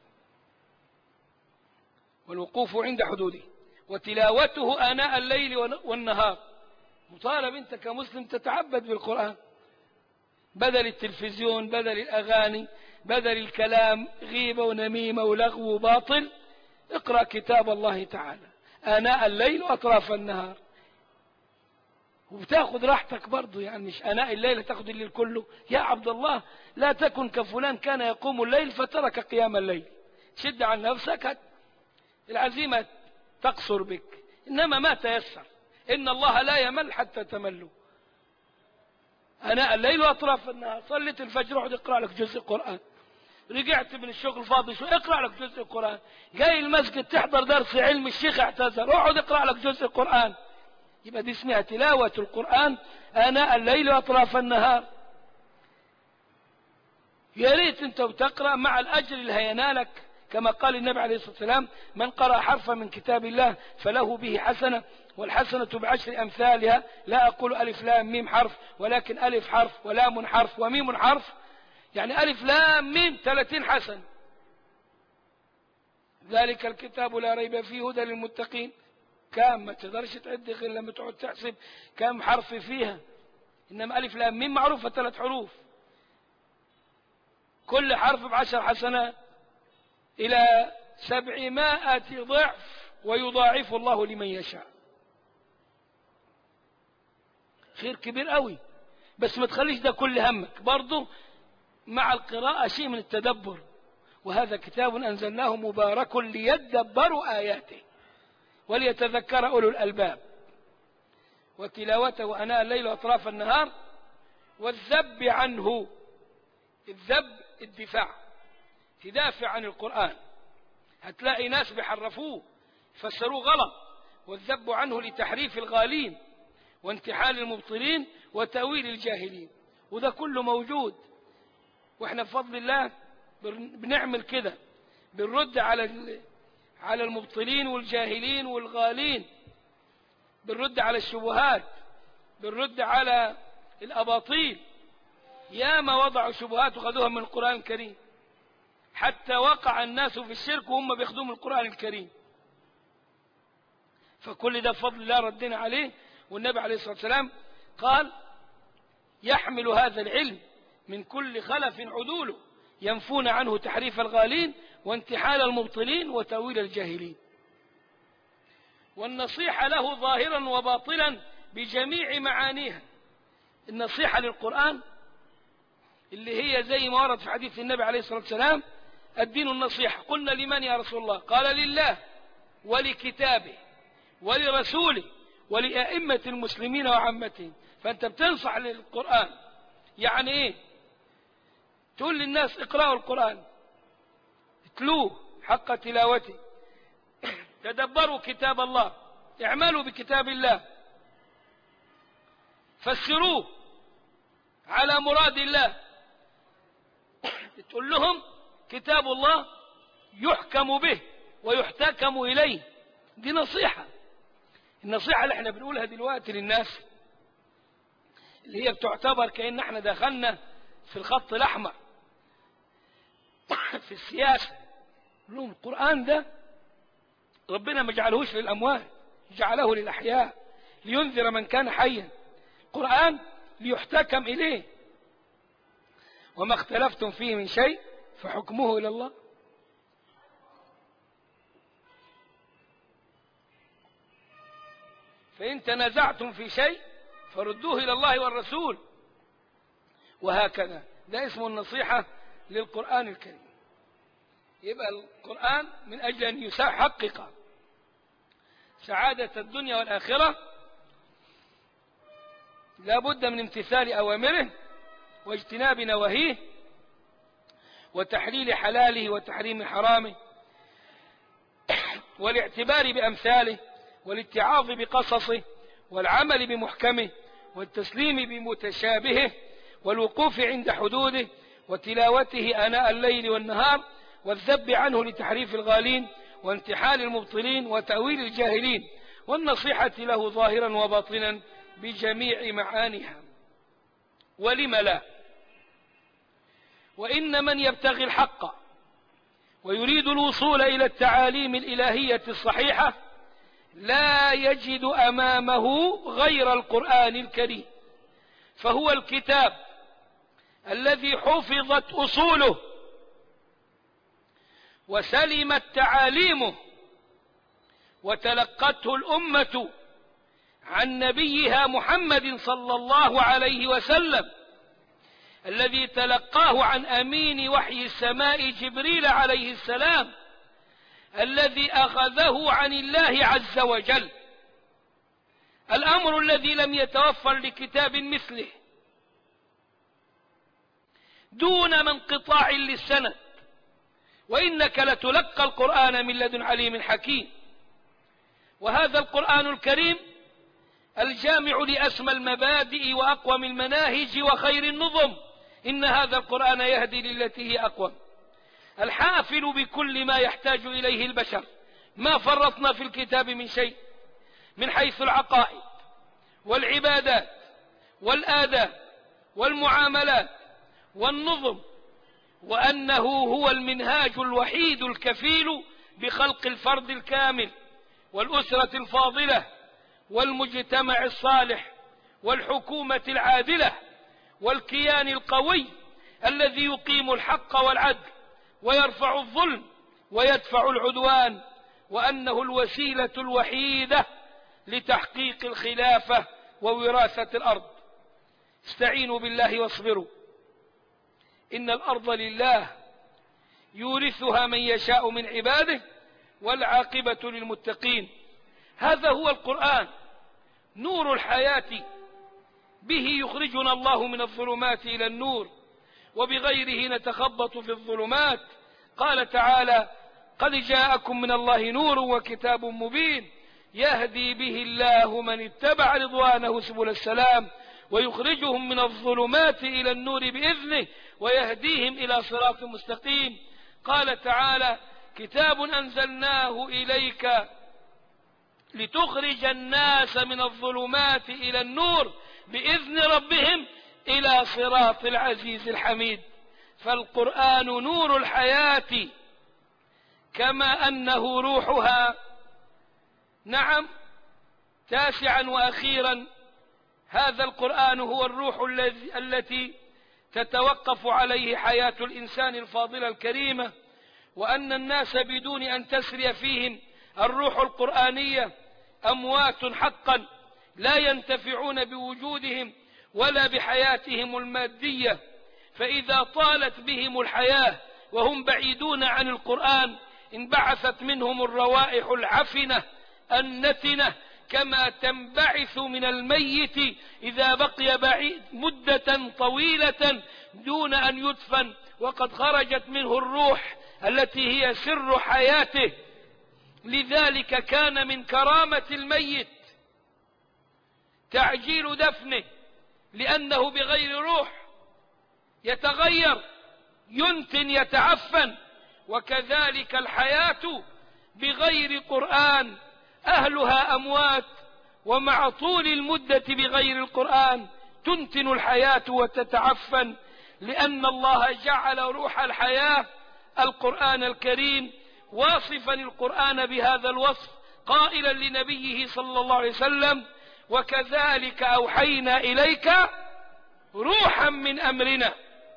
والوقوف عند حدوده وتلاوته آناء الليل والنهار مطالب أنت كمسلم تتعبد بالقرآن بدل التلفزيون بدل الأغاني بدل الكلام غيبة ونميمة ولغو وباطل اقرأ كتاب الله تعالى آناء الليل وأطراف النهار وبتاخد راحتك برضه يعني مش آناء الليل تاخد الليل كله يا عبد الله لا تكن كفلان كان يقوم الليل فترك قيام الليل شد عن نفسك العزيمة تقصر بك إنما ما تيسر إن الله لا يمل حتى تملوا أنا الليل وأطراف النهار صليت الفجر اقعد اقرأ لك جزء قرآن رجعت من الشغل فاضي شو اقرأ لك جزء قرآن جاي المسجد تحضر درس علم الشيخ اعتذر اقعد اقرأ لك جزء قرآن يبقى دي اسمها تلاوة القرآن آناء الليل وأطراف النهار يا ريت انت بتقرأ مع الأجر اللي هينالك كما قال النبي عليه الصلاة والسلام من قرأ حرفا من كتاب الله فله به حسنة والحسنة بعشر أمثالها لا أقول ألف لام ميم حرف ولكن ألف حرف ولام حرف وميم حرف يعني ألف لام ميم ثلاثين حسن ذلك الكتاب لا ريب فيه هدى للمتقين كام ما تقدرش تعد غير لما تقعد تحسب كم حرف فيها إنما ألف لام ميم معروفة ثلاث حروف كل حرف بعشر حسنات إلى سبعمائة ضعف ويضاعف الله لمن يشاء خير كبير قوي بس ما تخليش ده كل همك برضه مع القراءة شيء من التدبر وهذا كتاب أنزلناه مبارك ليدبروا آياته وليتذكر أولو الألباب وتلاوته أناء الليل وأطراف النهار والذب عنه الذب الدفاع تدافع عن القرآن هتلاقي ناس بيحرفوه فسروه غلط والذب عنه لتحريف الغالين وانتحال المبطلين وتأويل الجاهلين وده كله موجود واحنا بفضل الله بنعمل كده بنرد على على المبطلين والجاهلين والغالين بنرد على الشبهات بنرد على الأباطيل ياما وضعوا شبهات وخذوها من القرآن الكريم حتى وقع الناس في الشرك وهم بيخدموا القرآن الكريم فكل ده بفضل الله ردنا عليه والنبي عليه الصلاة والسلام قال يحمل هذا العلم من كل خلف عدوله ينفون عنه تحريف الغالين وانتحال المبطلين وتأويل الجاهلين والنصيحة له ظاهرا وباطلا بجميع معانيها النصيحة للقرآن اللي هي زي ما ورد في حديث النبي عليه الصلاة والسلام الدين النصيحة قلنا لمن يا رسول الله قال لله ولكتابه ولرسوله ولأئمة المسلمين وعامتهم فأنت بتنصح للقرآن يعني إيه تقول للناس اقرأوا القرآن اتلوه حق تلاوته تدبروا كتاب الله اعملوا بكتاب الله فسروه على مراد الله تقول لهم كتاب الله يحكم به ويحتكم إليه دي نصيحة النصيحة اللي احنا بنقولها دلوقتي للناس اللي هي بتعتبر كأن احنا دخلنا في الخط الأحمر في السياسة لهم القرآن ده ربنا ما جعلهوش للأموات جعله للأحياء لينذر من كان حيا القرآن ليحتكم إليه وما اختلفتم فيه من شيء فحكمه إلى الله فإن تنازعتم في شيء فردوه إلى الله والرسول وهكذا ده اسمه النصيحة للقرآن الكريم يبقى القرآن من أجل أن يحقق سعادة الدنيا والآخرة لا بد من امتثال أوامره واجتناب نواهيه وتحليل حلاله وتحريم حرامه والاعتبار بأمثاله والاتعاظ بقصصه والعمل بمحكمه والتسليم بمتشابهه والوقوف عند حدوده وتلاوته آناء الليل والنهار والذب عنه لتحريف الغالين وانتحال المبطلين وتأويل الجاهلين والنصيحة له ظاهرا وباطنا بجميع معانيها ولم لا وإن من يبتغي الحق ويريد الوصول إلى التعاليم الإلهية الصحيحة لا يجد أمامه غير القرآن الكريم فهو الكتاب الذي حفظت أصوله وسلمت تعاليمه وتلقته الأمة عن نبيها محمد صلى الله عليه وسلم الذي تلقاه عن أمين وحي السماء جبريل عليه السلام الذي أخذه عن الله عز وجل الأمر الذي لم يتوفر لكتاب مثله دون منقطاع للسند وإنك لتلقى القرآن من لدن عليم حكيم وهذا القرآن الكريم الجامع لأسمى المبادئ وأقوم المناهج وخير النظم إن هذا القرآن يهدي للتي هي أقوم الحافل بكل ما يحتاج إليه البشر ما فرطنا في الكتاب من شيء من حيث العقائد والعبادات والآداب والمعاملات والنظم وأنه هو المنهاج الوحيد الكفيل بخلق الفرد الكامل والأسرة الفاضلة والمجتمع الصالح والحكومة العادلة والكيان القوي الذي يقيم الحق والعدل ويرفع الظلم ويدفع العدوان وأنه الوسيلة الوحيدة لتحقيق الخلافة ووراثة الأرض استعينوا بالله واصبروا إن الأرض لله يورثها من يشاء من عباده والعاقبة للمتقين هذا هو القرآن نور الحياة به يخرجنا الله من الظلمات إلى النور وبغيره نتخبط في الظلمات قال تعالى قد جاءكم من الله نور وكتاب مبين يهدي به الله من اتبع رضوانه سبل السلام ويخرجهم من الظلمات إلى النور بإذنه ويهديهم إلى صراط مستقيم قال تعالى كتاب أنزلناه إليك لتخرج الناس من الظلمات إلى النور بإذن ربهم إلى صراط العزيز الحميد فالقرآن نور الحياة كما أنه روحها نعم تاسعا وأخيرا هذا القرآن هو الروح الذي التي تتوقف عليه حياة الإنسان الفاضلة الكريمة وأن الناس بدون أن تسري فيهم الروح القرآنية أموات حقا لا ينتفعون بوجودهم ولا بحياتهم المادية فإذا طالت بهم الحياة وهم بعيدون عن القرآن انبعثت منهم الروائح العفنة النتنة كما تنبعث من الميت إذا بقي بعيد مدة طويلة دون أن يدفن وقد خرجت منه الروح التي هي سر حياته لذلك كان من كرامة الميت تعجيل دفنه لأنه بغير روح يتغير ينتن يتعفن وكذلك الحياة بغير قرآن أهلها أموات ومع طول المدة بغير القرآن تنتن الحياة وتتعفن لأن الله جعل روح الحياة القرآن الكريم واصفا القرآن بهذا الوصف قائلا لنبيه صلى الله عليه وسلم وكذلك أوحينا إليك روحا من أمرنا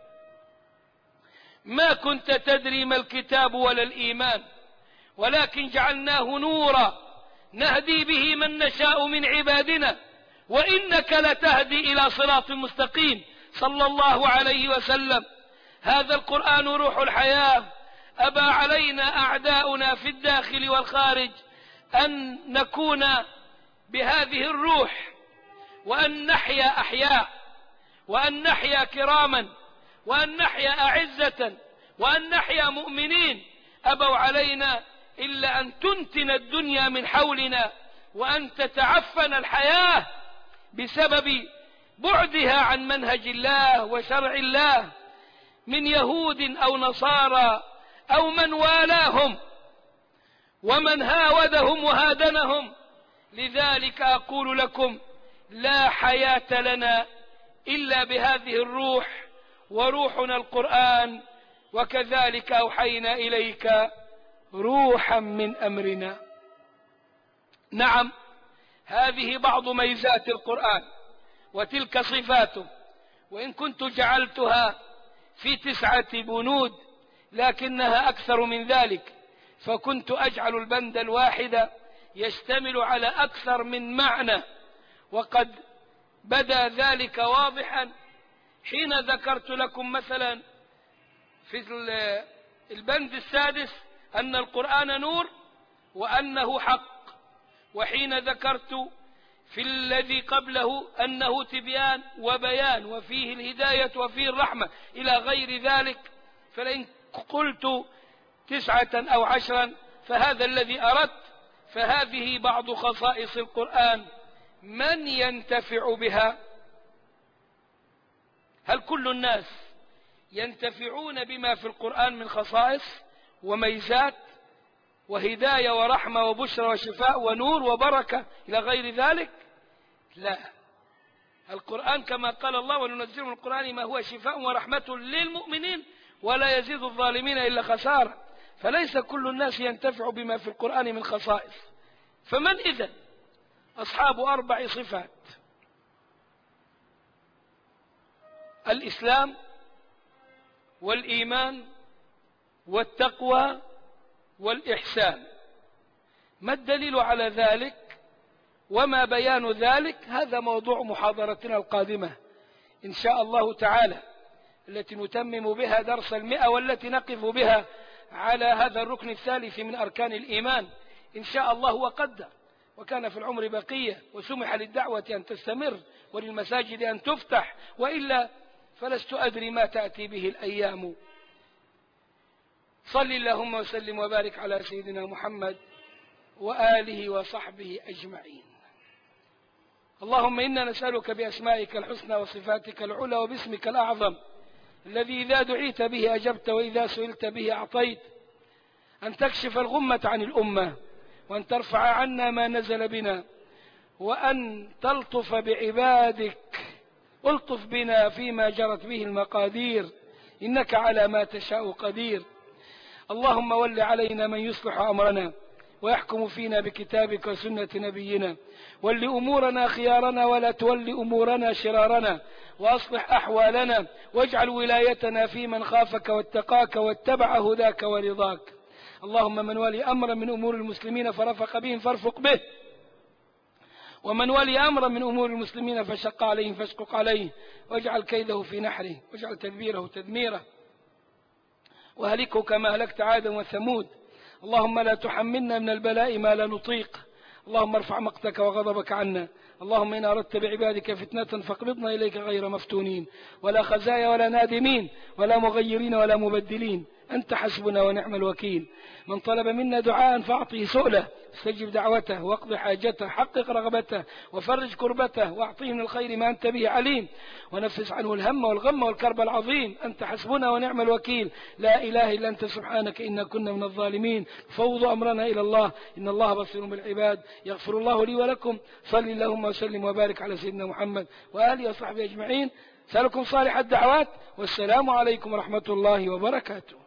ما كنت تدري ما الكتاب ولا الإيمان ولكن جعلناه نورا نهدي به من نشاء من عبادنا وإنك لتهدي إلى صراط مستقيم صلى الله عليه وسلم هذا القرآن روح الحياة أبى علينا أعداؤنا في الداخل والخارج أن نكون بهذه الروح وأن نحيا أحياء وأن نحيا كراما وأن نحيا أعزة وأن نحيا مؤمنين أبوا علينا إلا أن تنتن الدنيا من حولنا وأن تتعفن الحياة بسبب بعدها عن منهج الله وشرع الله من يهود أو نصارى أو من والاهم ومن هاودهم وهادنهم لذلك أقول لكم لا حياة لنا إلا بهذه الروح وروحنا القرآن وكذلك أوحينا إليك روحا من أمرنا نعم هذه بعض ميزات القرآن وتلك صفاته وإن كنت جعلتها في تسعة بنود لكنها أكثر من ذلك فكنت أجعل البند الواحد يشتمل على أكثر من معنى وقد بدا ذلك واضحا حين ذكرت لكم مثلا في البند السادس أن القرآن نور وأنه حق وحين ذكرت في الذي قبله أنه تبيان وبيان وفيه الهداية وفيه الرحمة إلى غير ذلك فلئن قلت تسعة أو عشرا فهذا الذي أردت فهذه بعض خصائص القرآن من ينتفع بها هل كل الناس ينتفعون بما في القرآن من خصائص وميزات وهداية ورحمة وبشرى وشفاء ونور وبركة إلى غير ذلك لا القرآن كما قال الله وننزل من القرآن ما هو شفاء ورحمة للمؤمنين ولا يزيد الظالمين إلا خسارة فليس كل الناس ينتفع بما في القرآن من خصائص فمن إذا أصحاب أربع صفات الإسلام والإيمان والتقوى والإحسان ما الدليل على ذلك وما بيان ذلك هذا موضوع محاضرتنا القادمة إن شاء الله تعالى التي نتمم بها درس المئة والتي نقف بها على هذا الركن الثالث من أركان الإيمان إن شاء الله وقدر وكان في العمر بقية وسمح للدعوة أن تستمر وللمساجد أن تفتح وإلا فلست أدري ما تأتي به الأيام صل اللهم وسلم وبارك على سيدنا محمد وآله وصحبه أجمعين اللهم إنا نسألك بأسمائك الحسنى وصفاتك العلى وباسمك الأعظم الذي إذا دعيت به أجبت وإذا سئلت به أعطيت أن تكشف الغمة عن الأمة وأن ترفع عنا ما نزل بنا وأن تلطف بعبادك الطف بنا فيما جرت به المقادير إنك على ما تشاء قدير اللهم ول علينا من يصلح أمرنا ويحكم فينا بكتابك وسنة نبينا ول أمورنا خيارنا ولا تول أمورنا شرارنا وأصلح أحوالنا واجعل ولايتنا في من خافك واتقاك واتبع هداك ورضاك اللهم من ولي أمرا من أمور المسلمين فرفق بهم فارفق به ومن ولي أمرا من أمور المسلمين فشق عليهم فاشقق عليه واجعل كيده في نحره واجعل تدبيره تدميره وهلكه كما هلكت عادا وثمود اللهم لا تحملنا من البلاء ما لا نطيق اللهم ارفع مقتك وغضبك عنا اللهم إن أردت بعبادك فتنة فاقبضنا إليك غير مفتونين ولا خزايا ولا نادمين ولا مغيرين ولا مبدلين أنت حسبنا ونعم الوكيل من طلب منا دعاء فأعطه سؤله استجب دعوته واقض حاجته حقق رغبته وفرج كربته واعطيه من الخير ما أنت به عليم ونفس عنه الهم والغم والكرب العظيم أنت حسبنا ونعم الوكيل لا إله إلا أنت سبحانك إنا كنا من الظالمين فوض أمرنا إلى الله إن الله بصير بالعباد يغفر الله لي ولكم صل اللهم وسلم وبارك على سيدنا محمد وآله وصحبه أجمعين سألكم صالح الدعوات والسلام عليكم ورحمة الله وبركاته